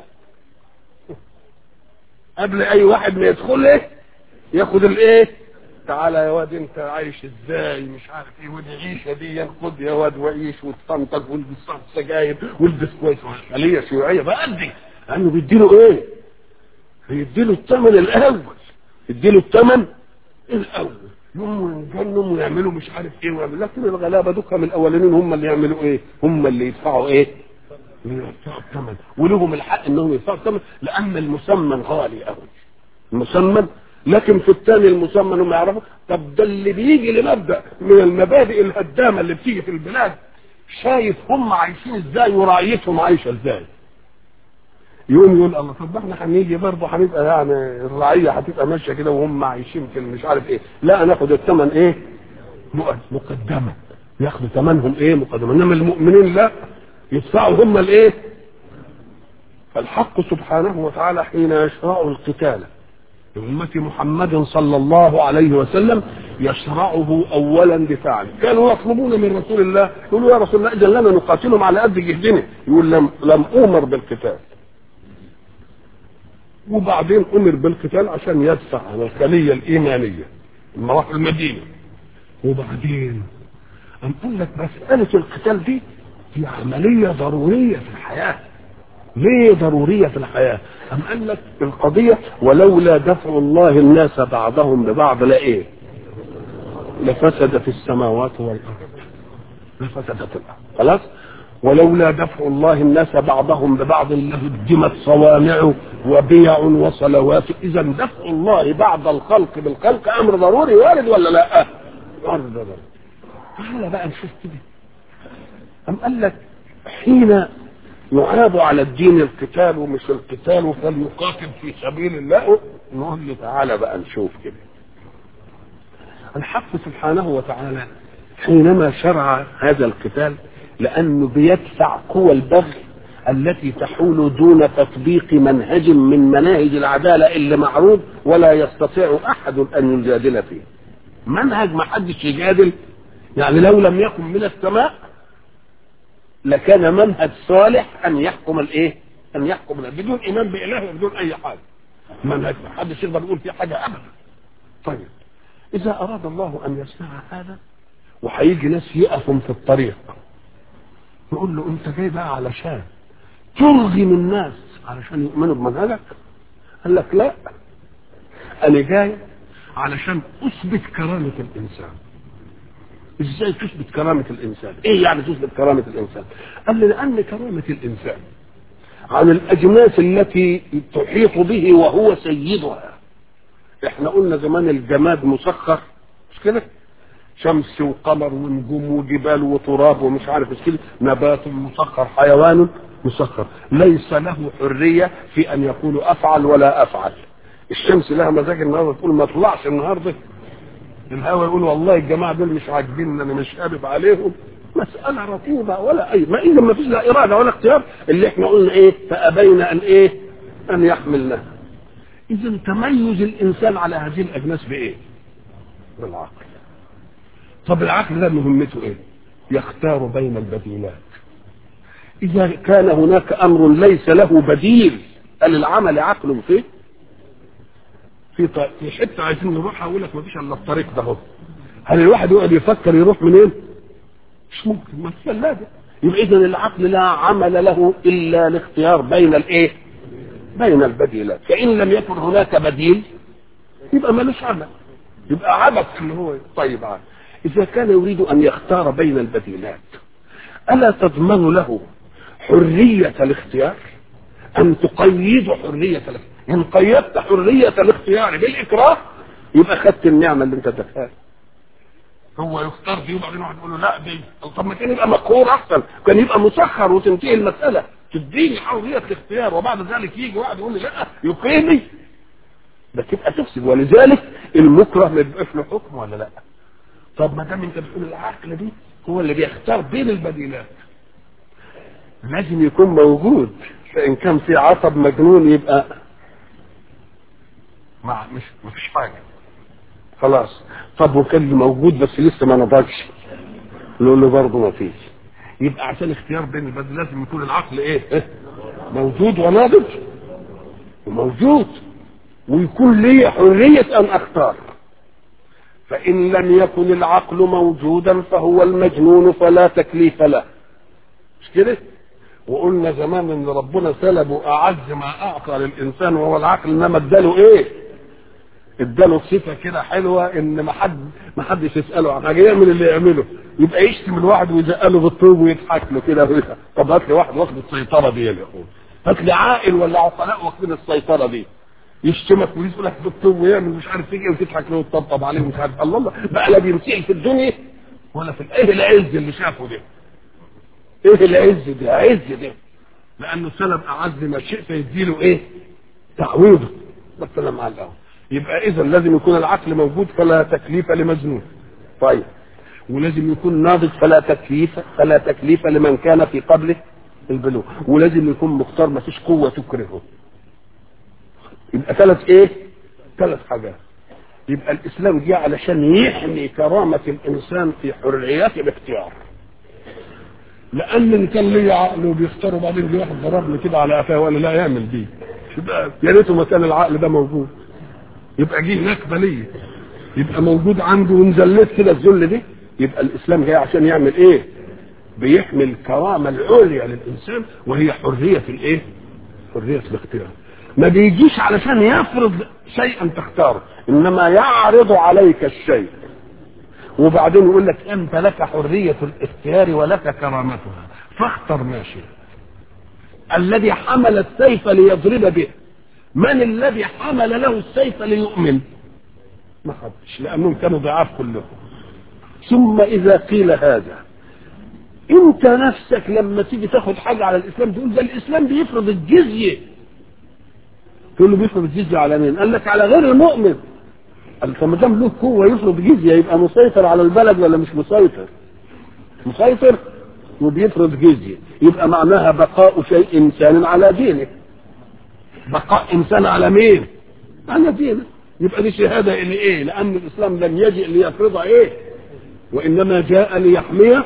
قبل اي واحد ما يدخلها ياخد الايه تعالى يا واد انت عايش ازاي مش عارف ايه والعيشه دي خد يا واد وعيش وتطنطق والبس سجاير والبس كويس خليه شيوعيه بقى قدي لانه بيديله ايه؟ بيديله الثمن الاول يديله الثمن الاول يقوموا ينجنوا ويعملوا مش عارف ايه ويعملوا لكن الغلابه دوك من الاولانيين هم اللي يعملوا ايه؟ هم اللي يدفعوا ايه؟ يدفعوا الثمن ولهم الحق انهم يدفعوا الثمن لان المسمى غالي قوي المسمى لكن في الثاني المسمى انهم يعرفوا طب ده اللي بيجي لمبدا من المبادئ الهدامه اللي بتيجي في البلاد شايف هم عايشين ازاي ورعيتهم عايشه ازاي يقوم يقول الله طب احنا هنيجي برضه هنبقى يعني الرعيه هتبقى ماشيه كده وهم عايشين في مش عارف ايه لا ناخد الثمن ايه مقدمه ياخدوا ثمنهم ايه مقدمه انما المؤمنين لا يدفعوا هم الايه فالحق سبحانه وتعالى حين يشرع القتال لأمة محمد صلى الله عليه وسلم يشرعه أولا دفاعا كانوا يطلبون من رسول الله يقولوا يا رسول الله إذا لنا نقاتلهم على قد جهدنا يقول لم, لم أمر بالقتال وبعدين أمر بالقتال عشان يدفع عن الخلية الإيمانية المراحل المدينة وبعدين أم قال لك مسألة القتال دي هي عملية ضرورية في الحياة ليه ضرورية في الحياة أم قال لك القضية ولولا دفع الله الناس بعضهم ببعض لا إيه لفسدت السماوات والأرض لفسدت الأرض خلاص ولولا دفع الله الناس بعضهم ببعض لهدمت صوامع وبيع وصلوات إذا دفع الله بعض الخلق بالخلق أمر ضروري وارد ولا لا؟ أمر ضروري تعالى بقى نشوف كده أم قال لك حين يعاب على الدين القتال ومش القتال فليقاتل في سبيل الله نقول له تعالى بقى نشوف كده الحق سبحانه وتعالى حينما شرع هذا القتال لأنه بيدفع قوى البغي التي تحول دون تطبيق منهج من مناهج العدالة اللي معروض ولا يستطيع أحد أن يجادل فيه منهج ما حدش يجادل يعني لو لم يكن من السماء لكان منهج صالح ان يحكم الايه؟ ان يحكم بدون ايمان باله وبدون اي حاجه. منهج ما حدش يقدر يقول فيه حاجه ابدا. طيب اذا اراد الله ان يصنع هذا وهيجي ناس يقفوا في الطريق نقول له انت جاي بقى علشان ترغم الناس علشان يؤمنوا بمنهجك؟ قال لك لا انا جاي علشان اثبت كرامه الانسان. ازاي تثبت كرامة الانسان ايه يعني تثبت كرامة الانسان قال لي لان كرامة الانسان عن الاجناس التي تحيط به وهو سيدها احنا قلنا زمان الجماد مسخر مش كده شمس وقمر ونجوم وجبال وتراب ومش عارف ايش كده نبات مسخر حيوان مسخر ليس له حرية في ان يقول افعل ولا افعل الشمس لها مزاج النهارده تقول ما طلعش النهارده الهوى يقول والله الجماعه دول مش عاجبيني انا مش قابب عليهم مساله رطوبه ولا اي ما اذا ما فيش لا اراده ولا اختيار اللي احنا قلنا ايه فابين ان ايه ان يحملنها اذا تميز الانسان على هذه الاجناس بايه بالعقل طب العقل ده مهمته ايه يختار بين البديلات اذا كان هناك امر ليس له بديل قال العمل عقل فيه في ط... في حته عايزين نروحها اقول لك مفيش الا الطريق ده اهو هل الواحد يقعد يفكر يروح منين؟ مش ممكن ما فيش ثلاجه يبقى اذا العقل لا عمل له الا الاختيار بين الايه؟ بين البديلات فان لم يكن هناك بديل يبقى ملوش عمل يبقى عبث اللي هو طيب عاد اذا كان يريد ان يختار بين البديلات الا تضمن له حريه الاختيار ان تقيد حريه الاختيار ان قيدت حرية الاختيار بالإكراه يبقى خدت النعمة اللي انت اديتها هو يختار دي وبعدين واحد يقول له لا دي طب ما كان يبقى مقهور احسن كان يبقى مسخر وتنتهي المساله تديني حريه الاختيار وبعد ذلك يجي واحد يقول لي لا يقيمي ده تبقى تفسد ولذلك المكره ما يبقاش له حكم ولا لا طب ما دام انت بتقول العقل دي هو اللي بيختار بين البديلات لازم يكون موجود فان كان في عصب مجنون يبقى ما مش مفيش حاجه خلاص طب وكان موجود بس لسه ما نضجش نقول له برضه ما فيش يبقى عشان اختيار بين البديل لازم يكون العقل ايه موجود وناضج وموجود ويكون لي حرية أن أختار فإن لم يكن العقل موجودا فهو المجنون فلا تكليف له مش كده وقلنا زمان ان ربنا سلبه اعز ما اعطى للانسان وهو العقل انما اداله ايه اداله صفه كده حلوه ان ما حد ما حدش يساله عن حاجه يعمل اللي يعمله يبقى يشتم الواحد ويزقله بالطوب ويضحك له كده طب هات لي واحد واخد السيطره دي يا اخوان هات لي عاقل ولا عقلاء واخدين السيطره دي يشتمك ويقول لك بالطوب ويعمل مش عارف ايه وتضحك له وتطبطب عليه مش عارف الله الله بقى لا بيمسك في الدنيا ولا في ايه العز اللي شافه ده ايه العز ده عز ده لانه سلب اعز ما شئت يديله ايه تعويضه ده الكلام على الاول يبقى اذا لازم يكون العقل موجود فلا تكليف لمجنون طيب ولازم يكون ناضج فلا تكليف فلا تكليف لمن كان في قبله البلوغ ولازم يكون مختار ما فيش قوه تكرهه يبقى ثلاث ايه ثلاث حاجات يبقى الاسلام جه علشان يحمي كرامه الانسان في حريته الاختيار لان ان كان ليا عقل وبيختار وبعدين جه واحد ضربني كده على قفاه وانا لا يعمل دي يبقى يا ريته ما كان العقل ده موجود يبقى جه نكبه ليا يبقى موجود عنده ونزلت كده الذل دي يبقى الاسلام جاي عشان يعمل ايه بيحمي الكرامه العليا للانسان وهي حريه الايه حريه الاختيار ما بيجيش علشان يفرض شيئا تختاره انما يعرض عليك الشيء وبعدين يقول لك انت لك حريه الاختيار ولك كرامتها فاختر ما شئت الذي حمل السيف ليضرب به من الذي حمل له السيف ليؤمن ما حدش لانهم كانوا ضعاف كلهم ثم اذا قيل هذا انت نفسك لما تيجي تاخد حاجه على الاسلام تقول ده الاسلام بيفرض الجزيه تقول له بيفرض الجزيه على مين؟ قال لك على غير المؤمن قال فما دام له قوه يفرض جزيه يبقى مسيطر على البلد ولا مش مسيطر؟ مسيطر وبيفرض جزيه يبقى معناها بقاء شيء انسان على دينه بقاء انسان على مين؟ على دينه يبقى دي شهاده اللي ايه؟ لان الاسلام لم يجئ ليفرض ايه؟ وانما جاء ليحميه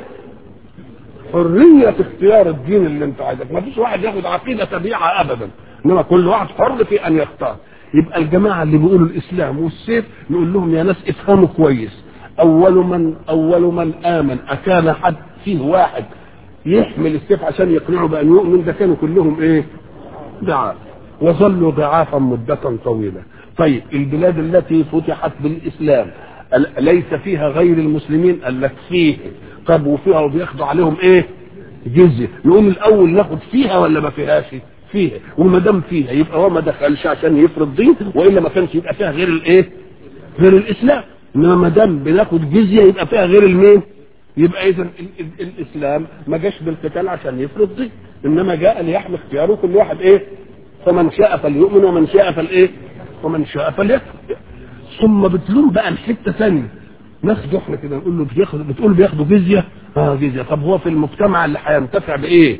حريه اختيار الدين اللي انت عايزك ما فيش واحد ياخد عقيده تبيعها ابدا انما كل واحد حر في ان يختار يبقى الجماعه اللي بيقولوا الاسلام والسيف نقول لهم يا ناس افهموا كويس اول من اول من امن اكان حد فيه واحد يحمل السيف عشان يقنعه بان يؤمن ده كانوا كلهم ايه ضعاف وظلوا ضعافا مده طويله طيب البلاد التي فتحت بالاسلام ليس فيها غير المسلمين قال لك فيه طب وفيها وبياخدوا عليهم ايه جزيه نقوم الاول ناخد فيها ولا ما فيهاش فيها وما دام فيها يبقى هو ما دخلش عشان يفرض دين والا ما كانش يبقى فيها غير الايه غير الاسلام انما ما دام بناخد جزيه يبقى فيها غير المين يبقى اذا الاسلام ما جاش بالقتال عشان يفرض دين انما جاء ليحمي اختياره كل واحد ايه فمن شاء فليؤمن ومن شاء فالايه ومن شاء فليكفر ثم بتلوم بقى الحته ثانيه ناخده احنا كده نقول له بياخد بتقول بياخدوا جزيه اه جزيه طب هو في المجتمع اللي هينتفع بايه؟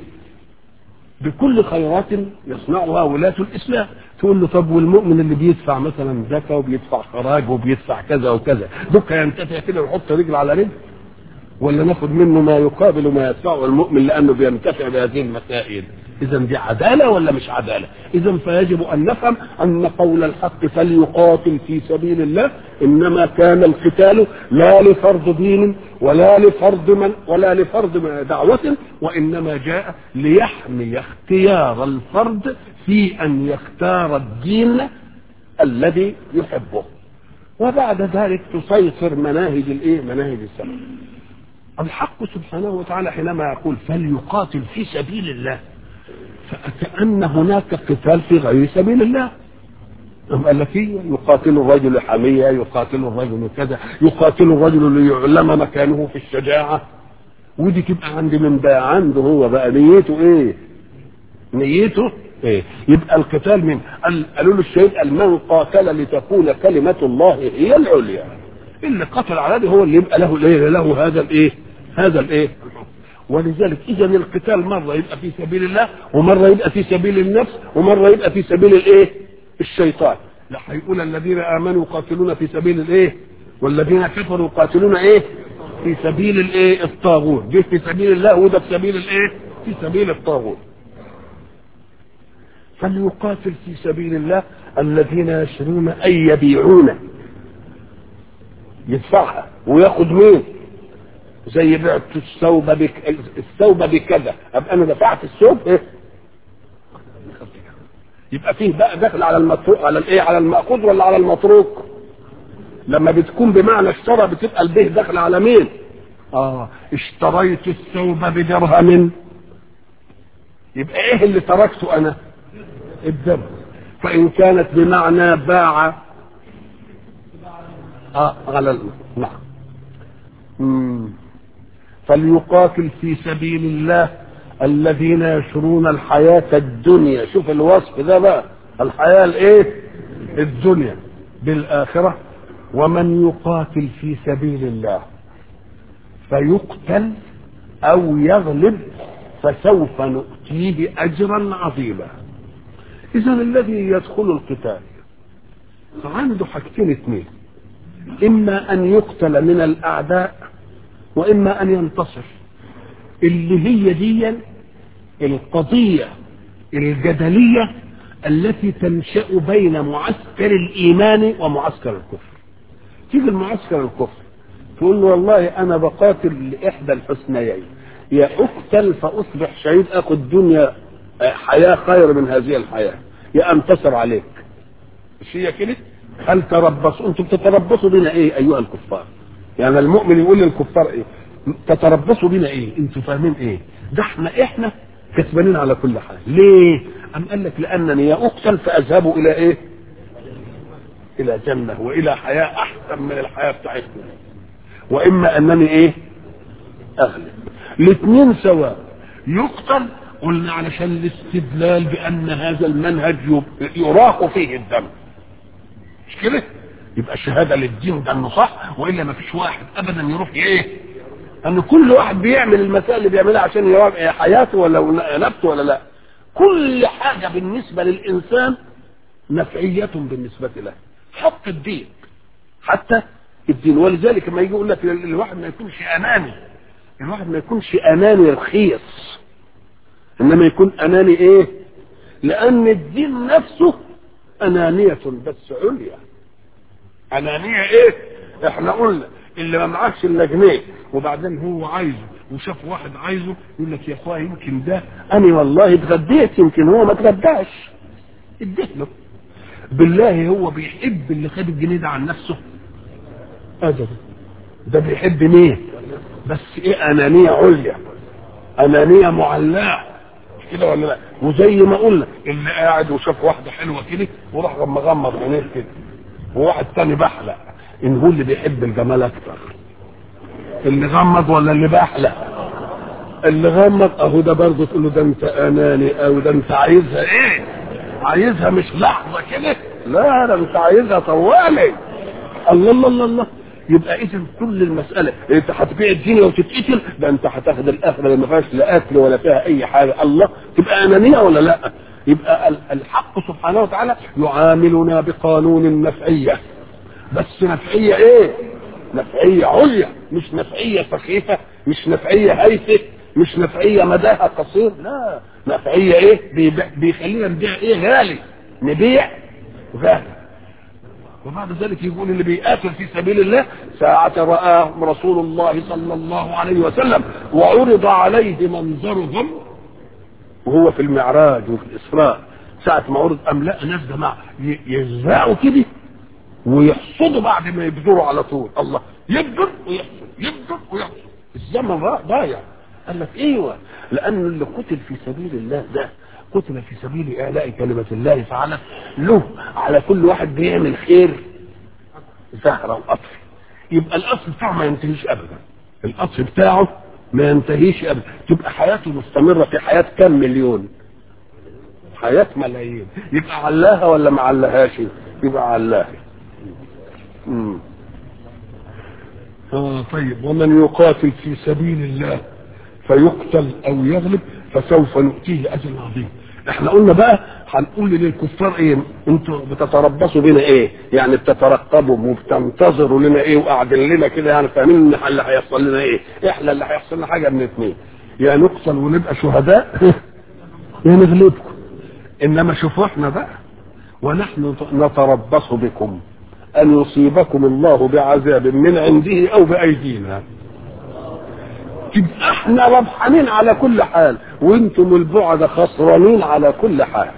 بكل خيرات يصنعها ولاة الاسلام تقول له طب والمؤمن اللي بيدفع مثلا زكاه وبيدفع خراج وبيدفع كذا وكذا دوك ينتفع كده ويحط رجل على رجل ولا ناخد منه ما يقابل ما يدفعه المؤمن لانه بينتفع بهذه المسائل اذا دي عداله ولا مش عداله اذا فيجب ان نفهم ان قول الحق فليقاتل في سبيل الله انما كان القتال لا لفرض دين ولا لفرض من ولا لفرض دعوه وانما جاء ليحمي اختيار الفرد في ان يختار الدين الذي يحبه وبعد ذلك تسيطر مناهج الايه مناهج السماء الحق سبحانه وتعالى حينما يقول فليقاتل في سبيل الله فكأن هناك قتال في غير سبيل الله أم قال لك إيه؟ يقاتل الرجل حمية يقاتل الرجل كذا يقاتل الرجل ليعلم مكانه في الشجاعة ودي تبقى عند من بقى عنده هو بقى نيته ايه نيته ايه يبقى القتال من قال- قالوا له الشهيد قال من قاتل لتكون كلمة الله هي العليا اللي قتل على ده هو اللي يبقى له الايه له هذا الايه هذا الايه ولذلك اذا القتال مره يبقى في سبيل الله ومره يبقى في سبيل النفس ومره يبقى في سبيل الايه الشيطان لا هيقول الذين امنوا يقاتلون في سبيل الايه والذين كفروا يقاتلون ايه في سبيل الايه الطاغوت جه في سبيل الله وده في سبيل الايه في سبيل الطاغوت فليقاتل في سبيل الله الذين يشرون اي يبيعون يدفعها وياخد مين زي بعت الثوب بك الثوب بكذا ابقى انا دفعت الثوب ايه يبقى فيه بقى دخل على المتروك على الايه على المأخوذ ولا على المتروك لما بتكون بمعنى اشترى بتبقى البه داخل على مين اه اشتريت الثوب بدرهم يبقى ايه اللي تركته انا الدم فان كانت بمعنى باع اه على ال- نعم مم. فليقاتل في سبيل الله الذين يشرون الحياة الدنيا شوف الوصف ده بقى الحياة الايه الدنيا بالآخرة ومن يقاتل في سبيل الله فيقتل أو يغلب فسوف نؤتيه أجرا عظيما إذا الذي يدخل القتال عنده حاجتين اثنين إما أن يقتل من الأعداء وإما أن ينتصر اللي هي دي القضية الجدلية التي تنشأ بين معسكر الإيمان ومعسكر الكفر تيجي المعسكر الكفر تقول له والله أنا بقاتل لإحدى الحسنيين يا أقتل فأصبح شهيد أخذ دنيا حياة خير من هذه الحياة يا أنتصر عليك مش هي كده هل تربصوا انتم بتتربصوا بنا ايه ايها الكفار يعني المؤمن يقول للكفار ايه تتربصوا بنا ايه انتم فاهمين ايه ده احنا احنا كسبانين على كل حال ليه ام قال لك لانني يا اقتل فاذهب الى ايه الى جنه والى حياه احسن من الحياه بتاعتنا واما انني ايه اغلب الاثنين سواء يقتل قلنا علشان الاستدلال بان هذا المنهج يب- يراق فيه الدم مش كده يبقى شهاده للدين ده انه صح والا ما فيش واحد ابدا يروح ايه ان كل واحد بيعمل المسائل اللي بيعملها عشان يراقب حياته ولا نفسه ولا لا كل حاجه بالنسبه للانسان نفعيه بالنسبه له حتى الدين حتى الدين ولذلك لما يجي يقول لك الواحد ما يكونش اناني الواحد ما يكونش اناني رخيص انما يكون اناني ايه لان الدين نفسه انانيه بس عليا انانيه ايه احنا قلنا اللي ما معكش الا جنيه وبعدين هو عايزه وشاف واحد عايزه يقول لك يا اخويا يمكن ده انا والله اتغديت يمكن هو ما اتغداش اديت له بالله هو بيحب اللي خد الجنيه ده عن نفسه ابدا ده بيحب مين بس ايه انانيه عليا انانيه معلاه مش كده ولا لا وزي ما قلنا اللي قاعد وشاف واحده حلوه كده وراح مغمض عينيه كده وواحد تاني بحلق ان هو اللي بيحب الجمال اكتر اللي غمض ولا اللي بحلق اللي غمض اهو ده برضه تقول له ده انت اناني او ده انت عايزها ايه عايزها مش لحظه كده لا ده انت عايزها طوالي الله الله الله الله يبقى اذا كل المساله انت هتبيع الدنيا وتتقتل ده انت هتاخد الاخره اللي ما فيهاش لا اكل ولا فيها اي حاجه الله تبقى انانيه ولا لا يبقى ال- الحق سبحانه وتعالى يعاملنا بقانون النفعيه بس نفعيه ايه نفعيه عليا مش نفعيه سخيفه مش نفعيه هايفه مش نفعيه مداها قصير لا نفعيه ايه بيبيع- بيخلينا نبيع ايه غالي نبيع غالي وبعد ذلك يقول اللي بيقاتل في سبيل الله ساعة رآه رسول الله صلى الله عليه وسلم وعرض عليه منظرهم وهو في المعراج وفي الإسراء ساعة ما عرض أم لا ناس جماعة ي- يزرعوا كده ويحصدوا بعد ما يبذروا على طول الله يبذر ويحصد يبذر ويحصد الزمن راح ضايع قال لك ايوه لان اللي قتل في سبيل الله ده قتل في سبيل اعلاء كلمه الله تعالى له على كل واحد بيعمل خير زهره وقطف يبقى الاصل بتاعه ما ينتهيش ابدا الاصل بتاعه ما ينتهيش ابدا تبقى حياته مستمره في حياه كم مليون حياه ملايين يبقى علاها ولا ما علاهاش يبقى علاها امم آه طيب ومن يقاتل في سبيل الله فيقتل او يغلب فسوف نؤتيه اجر عظيم احنا قلنا بقى هنقول للكفار ايه انتوا بتتربصوا بنا ايه يعني بتترقبوا وبتنتظروا لنا ايه وقاعدين لنا كده يعني فاهمين ان اللي هيحصل لنا ايه احنا اللي هيحصل لنا حاجه من اثنين يا نقتل ونبقى شهداء يا نغلبكم انما شوفوا احنا بقى ونحن نتربص بكم ان يصيبكم الله بعذاب من عنده او بايدينا تبقى احنا ربحانين على كل حال وانتم البعد خسرانين على كل حال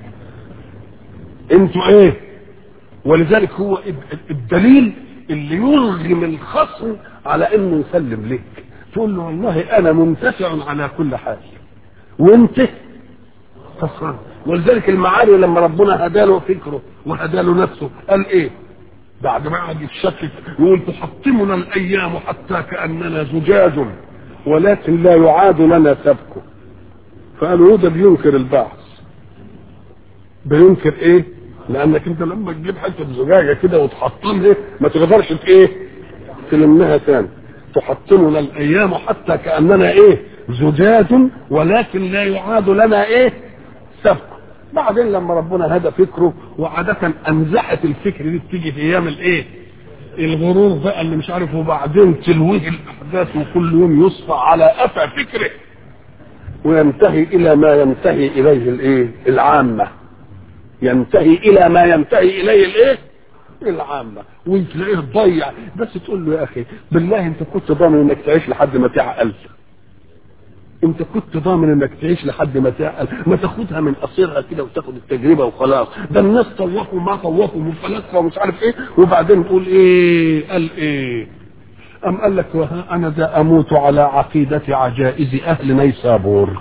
انتوا ايه ولذلك هو الدليل اللي يرغم الخصم على انه يسلم لك تقول له والله انا منتفع على كل حال وانت خسران ولذلك المعاني لما ربنا هداله فكره وهداله نفسه قال ايه بعد ما قعد يتشكك يقول تحطمنا الايام حتى كاننا زجاج ولكن لا يعاد لنا سبكه فقالوا ده بينكر البعث بينكر ايه لانك انت لما تجيب حته زجاجه كده وتحطمها ما تقدرش ايه تلمها تاني تحطمنا الايام حتى كاننا ايه زجاج ولكن لا يعاد لنا ايه سبكه بعدين لما ربنا هدى فكره وعادة أمزحت الفكر دي بتيجي في أيام الإيه؟ الغرور بقى اللي مش عارف وبعدين تلويه الأحداث وكل يوم يصفى على قفا فكره وينتهي إلى ما ينتهي إليه الإيه؟ العامة ينتهي إلى ما ينتهي إليه الإيه؟ العامة وتلاقيه ضيع بس تقول له يا أخي بالله أنت كنت ضامن إنك تعيش لحد ما تعقل انت كنت ضامن انك تعيش لحد ما تعقل ما تاخدها من قصيرها كده وتاخد التجربه وخلاص ده الناس طوفوا ما طوفوا وفلاسفه ومش عارف ايه وبعدين تقول ايه قال ايه ام قال لك وها انا ذا اموت على عقيده عجائز اهل نيسابور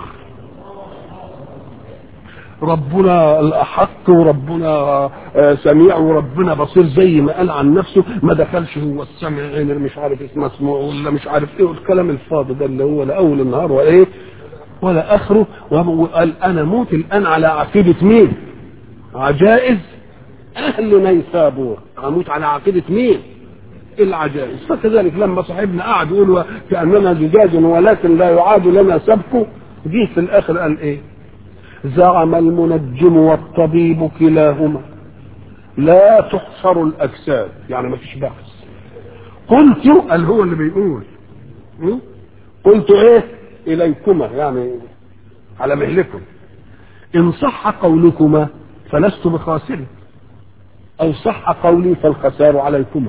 ربنا الاحق وربنا سميع وربنا بصير زي ما قال عن نفسه ما دخلش هو السمع عين مش عارف اسمه مسموع ولا مش عارف ايه والكلام الفاضي ده اللي هو لا اول النهار ولا ايه ولا اخره وقال انا موت الان على عقيده مين؟ عجائز اهل نيسابور اموت على عقيده مين؟ العجائز فكذلك لما صاحبنا قعد يقول كاننا زجاج ولكن لا يعاد لنا سبكه جه في الاخر قال ايه؟ زعم المنجم والطبيب كلاهما لا تحصر الاجساد يعني ما فيش بحث قلت قال هو اللي بيقول قلت ايه اليكما يعني على مهلكم ان صح قولكما فلست بخاسر او صح قولي فالخسار عليكما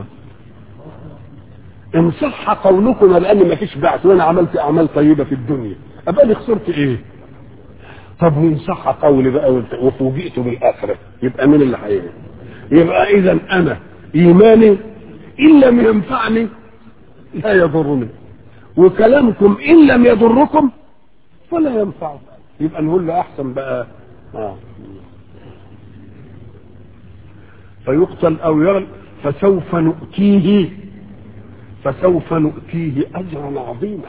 ان صح قولكما لان ما فيش بعث وانا عملت اعمال طيبه في الدنيا ابقى لي خسرت ايه طب وان صح قولي بقى وفوجئت بالاخره يبقى مين اللي هيعمل يبقى اذا انا ايماني ان لم ينفعني لا يضرني وكلامكم ان لم يضركم فلا ينفع يبقى نقول له احسن بقى آه. فيقتل او يغل فسوف نؤتيه فسوف نؤتيه اجرا عظيما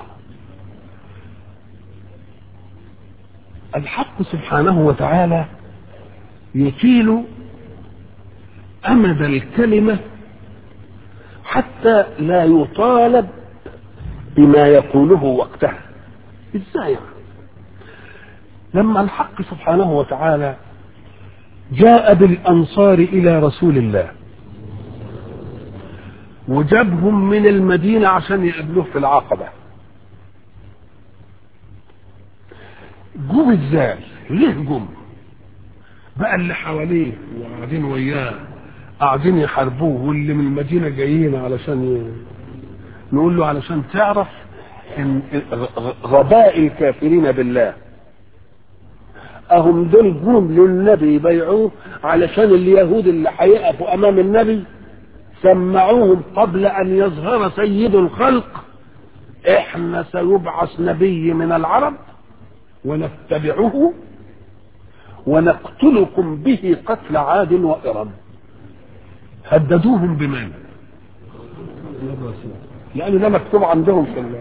الحق سبحانه وتعالى يطيل امد الكلمه حتى لا يطالب بما يقوله وقتها ازاي يعني لما الحق سبحانه وتعالى جاء بالانصار الى رسول الله وجابهم من المدينه عشان يقابلوه في العقبه جم ازاي ليه جم بقى اللي حواليه وقاعدين وياه قاعدين يحاربوه واللي من المدينه جايين علشان ي... نقول له علشان تعرف ان غباء الكافرين بالله اهم دول جم للنبي يبيعوه علشان اليهود اللي هيقفوا امام النبي سمعوهم قبل ان يظهر سيد الخلق احنا سيبعث نبي من العرب ونتبعه ونقتلكم به قتل عاد وإرم هددوهم بمن لأن ده مكتوب عندهم في الله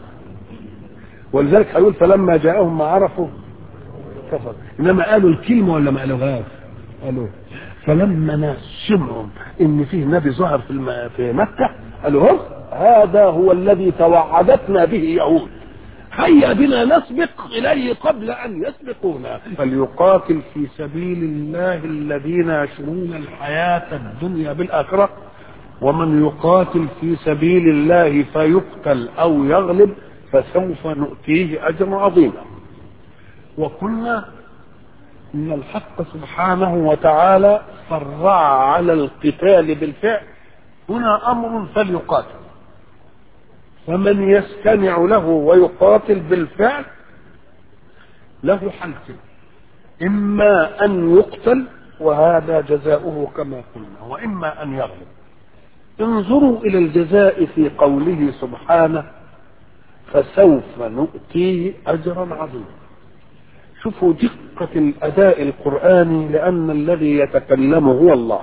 ولذلك هيقول فلما جاءهم ما عرفوا كفر انما قالوا الكلمه ولا ما قالوهاش قالوا فلما ناس سمعوا ان فيه نبي ظهر في الم... في مكه قالوا هو هذا هو الذي توعدتنا به يهود هيا بنا نسبق اليه قبل ان يسبقونا فليقاتل في سبيل الله الذين يشرون الحياه الدنيا بالاخره ومن يقاتل في سبيل الله فيقتل او يغلب فسوف نؤتيه اجرا عظيما وقلنا ان الحق سبحانه وتعالى فرع على القتال بالفعل هنا امر فليقاتل فمن يستمع له ويقاتل بالفعل له حالتين اما ان يقتل وهذا جزاؤه كما قلنا واما ان يغلب انظروا الى الجزاء في قوله سبحانه فسوف نؤتيه اجرا عظيما شوفوا دقة الأداء القرآني لأن الذي يتكلم هو الله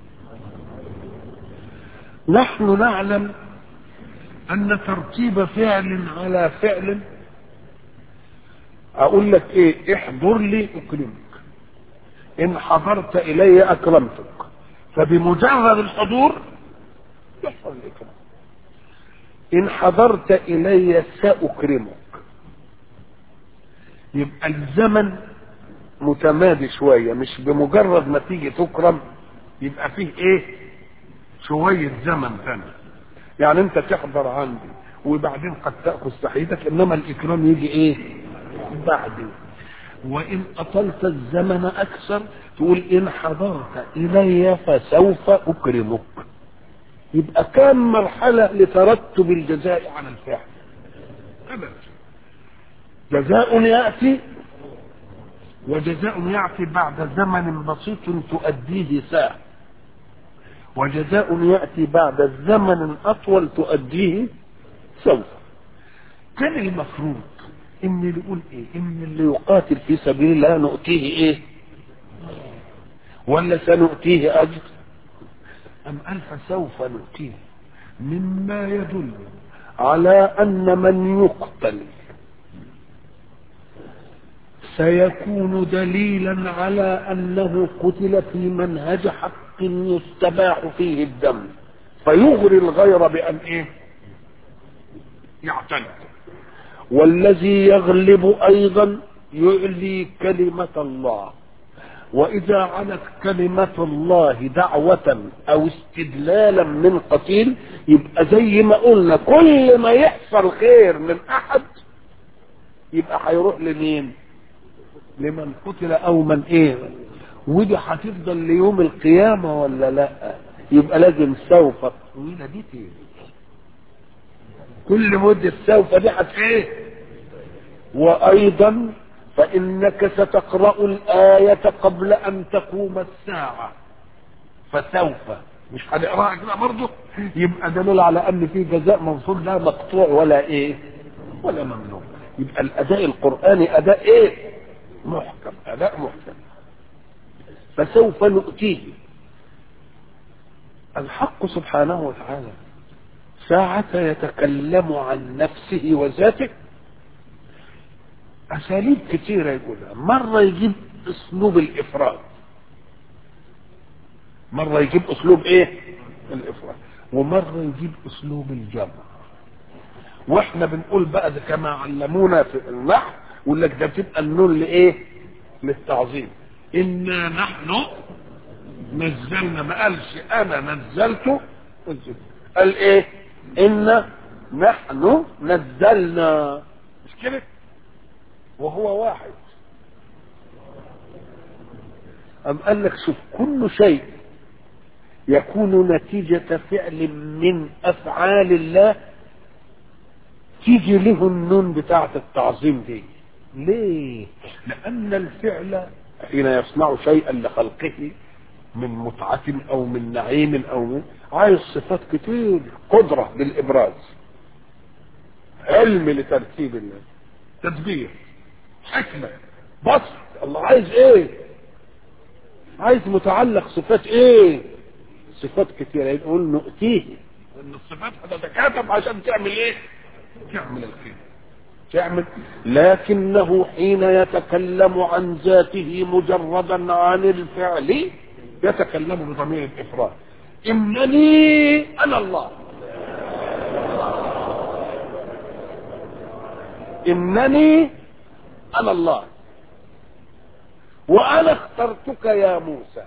نحن نعلم أن ترتيب فعل على فعل أقول لك إيه احضر لي أكرمك إن حضرت إلي أكرمتك فبمجرد الحضور يحصل الإكرام إن حضرت إلي سأكرمك يبقى الزمن متمادي شويه مش بمجرد ما تيجي تكرم يبقى فيه ايه شويه زمن ثاني يعني انت تحضر عندي وبعدين قد تاخذ تحيتك انما الاكرام يجي ايه بعدين وان اطلت الزمن اكثر تقول ان حضرت الي فسوف اكرمك يبقى كم مرحله لترتب الجزاء على الفعل ابدا جزاء يأتي وجزاء يأتي بعد زمن بسيط تؤديه ساعة وجزاء يأتي بعد زمن أطول تؤديه سوف كان المفروض ان اللي يقول ايه ان اللي يقاتل في سبيل الله نؤتيه ايه ولا سنؤتيه اجر ام قال فسوف نؤتيه مما يدل على ان من يقتل سيكون دليلا على انه قتل في منهج حق يستباح فيه الدم فيغري الغير بان ايه يعتنق والذي يغلب ايضا يعلي كلمه الله واذا علت كلمه الله دعوه او استدلالا من قتيل يبقى زي ما قلنا كل ما يحصل خير من احد يبقى هيروح لمين لمن قتل او من ايه ودي هتفضل ليوم القيامة ولا لا يبقى لازم سوف الطويلة دي تيجي كل مدة سوف دي هت ايه وايضا فانك ستقرأ الآية قبل ان تقوم الساعة فسوف مش هنقراها كده برضه يبقى دليل على ان في جزاء موصول لا مقطوع ولا ايه ولا ممنوع يبقى الاداء القرآني اداء ايه محكم اداء محكم فسوف نؤتيه الحق سبحانه وتعالى ساعة يتكلم عن نفسه وذاته أساليب كثيرة يقولها مرة يجيب أسلوب الإفراد مرة يجيب أسلوب إيه؟ الإفراد ومرة يجيب أسلوب الجمع واحنا بنقول بقى ده كما علمونا في النحو يقول لك ده بتبقى النون لايه؟ للتعظيم انا نحن نزلنا ما قالش انا نزلته قال ايه؟ انا نحن نزلنا مش كده؟ وهو واحد أم قال لك شوف كل شيء يكون نتيجة فعل من أفعال الله تيجي له النون بتاعة التعظيم دي ليه لان الفعل حين يصنع شيئا لخلقه من متعة او من نعيم او من عايز صفات كتير قدرة للابراز علم لترتيب الله تدبير حكمة بصر الله عايز ايه عايز متعلق صفات ايه صفات كثيره يقول نؤتيه ان الصفات هتتكاتب عشان تعمل ايه تعمل الخير تعمل لكنه حين يتكلم عن ذاته مجردا عن الفعل يتكلم بضمير الافراد انني انا الله انني انا الله وانا اخترتك يا موسى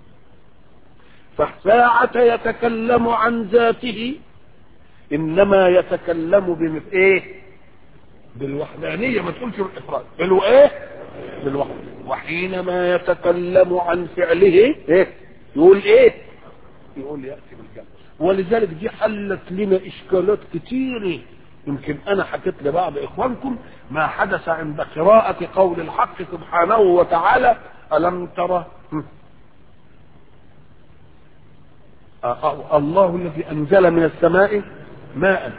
فساعة يتكلم عن ذاته انما يتكلم بمثل ايه بالوحدانية ما تقولش الافراد بالو ايه بالوحدة وحينما يتكلم عن فعله ايه يقول ايه يقول يأتي بالجنة ولذلك دي حلت لنا اشكالات كتيرة يمكن انا حكيت لبعض اخوانكم ما حدث عند قراءة قول الحق سبحانه وتعالى الم ترى الله الذي انزل من السماء ماء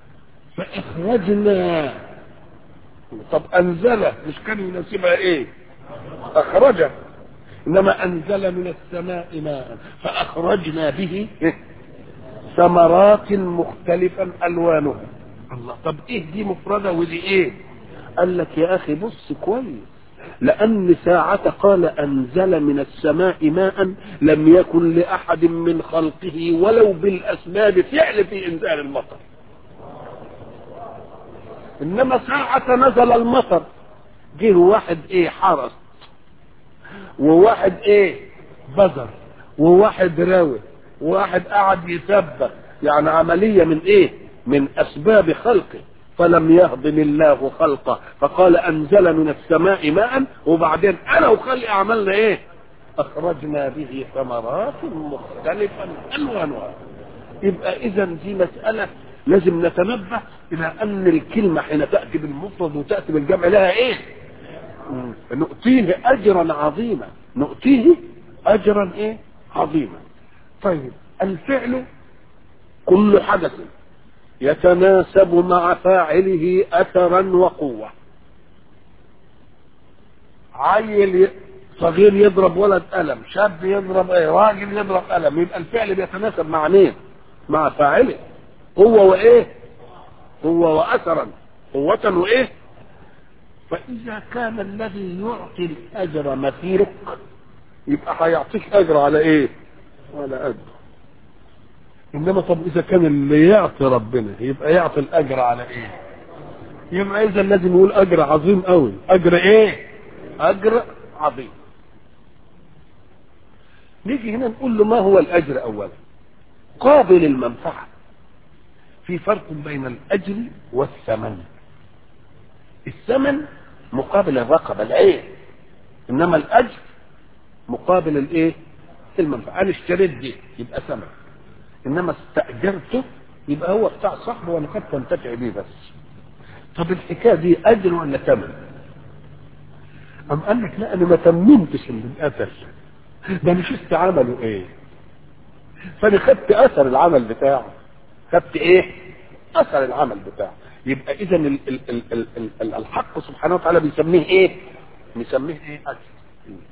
فاخرجنا طب انزل مش كان يناسبها ايه اخرج انما انزل من السماء ماء فاخرجنا به ثمرات مختلفا الوانها الله طب ايه دي مفردة ودي ايه قال لك يا اخي بص كويس لأن ساعة قال أنزل من السماء ماء لم يكن لأحد من خلقه ولو بالأسباب فعل في إنزال المطر إنما ساعة نزل المطر جه واحد إيه حرس وواحد إيه بذر وواحد راوي وواحد قعد يسبح يعني عملية من إيه من أسباب خلقه فلم يهضم الله خلقه فقال انزل من السماء ماء وبعدين انا وخلقي عملنا ايه اخرجنا به ثمرات مختلفا الوانها يبقى اذا دي مساله لازم نتنبه الى ان الكلمه حين تاتي بالمفرد وتاتي بالجمع لها ايه نؤتيه اجرا عظيما نؤتيه اجرا ايه عظيما طيب الفعل كل حدث يتناسب مع فاعله اثرا وقوه عيل صغير يضرب ولد قلم شاب يضرب ايه راجل يضرب قلم يبقى الفعل بيتناسب مع مين مع فاعله قوه وايه قوه واثرا قوه وايه فاذا كان الذي يعطي الاجر مثيلك يبقى هيعطيك اجر على ايه على اجر انما طب اذا كان اللي يعطي ربنا يبقى يعطي الاجر على ايه يبقى اذا لازم يقول اجر عظيم قوي اجر ايه اجر عظيم نيجي هنا نقول له ما هو الاجر اولا قابل المنفعه في فرق بين الاجر والثمن الثمن مقابل الرقبه العين انما الاجر مقابل الايه المنفعه انا اشتريت دي يبقى ثمن انما استاجرته يبقى هو بتاع صاحبه وانا كنت انتفع بيه بس طب الحكايه دي اجر ولا ثمن ام قال لك لا انا ما تممتش اللي اتقتل ده انا شفت عمله ايه فانا خدت اثر العمل بتاعه خدت ايه اثر العمل بتاعه يبقى اذا ال ال ال ال ال الحق سبحانه وتعالى بيسميه ايه بيسميه ايه اجر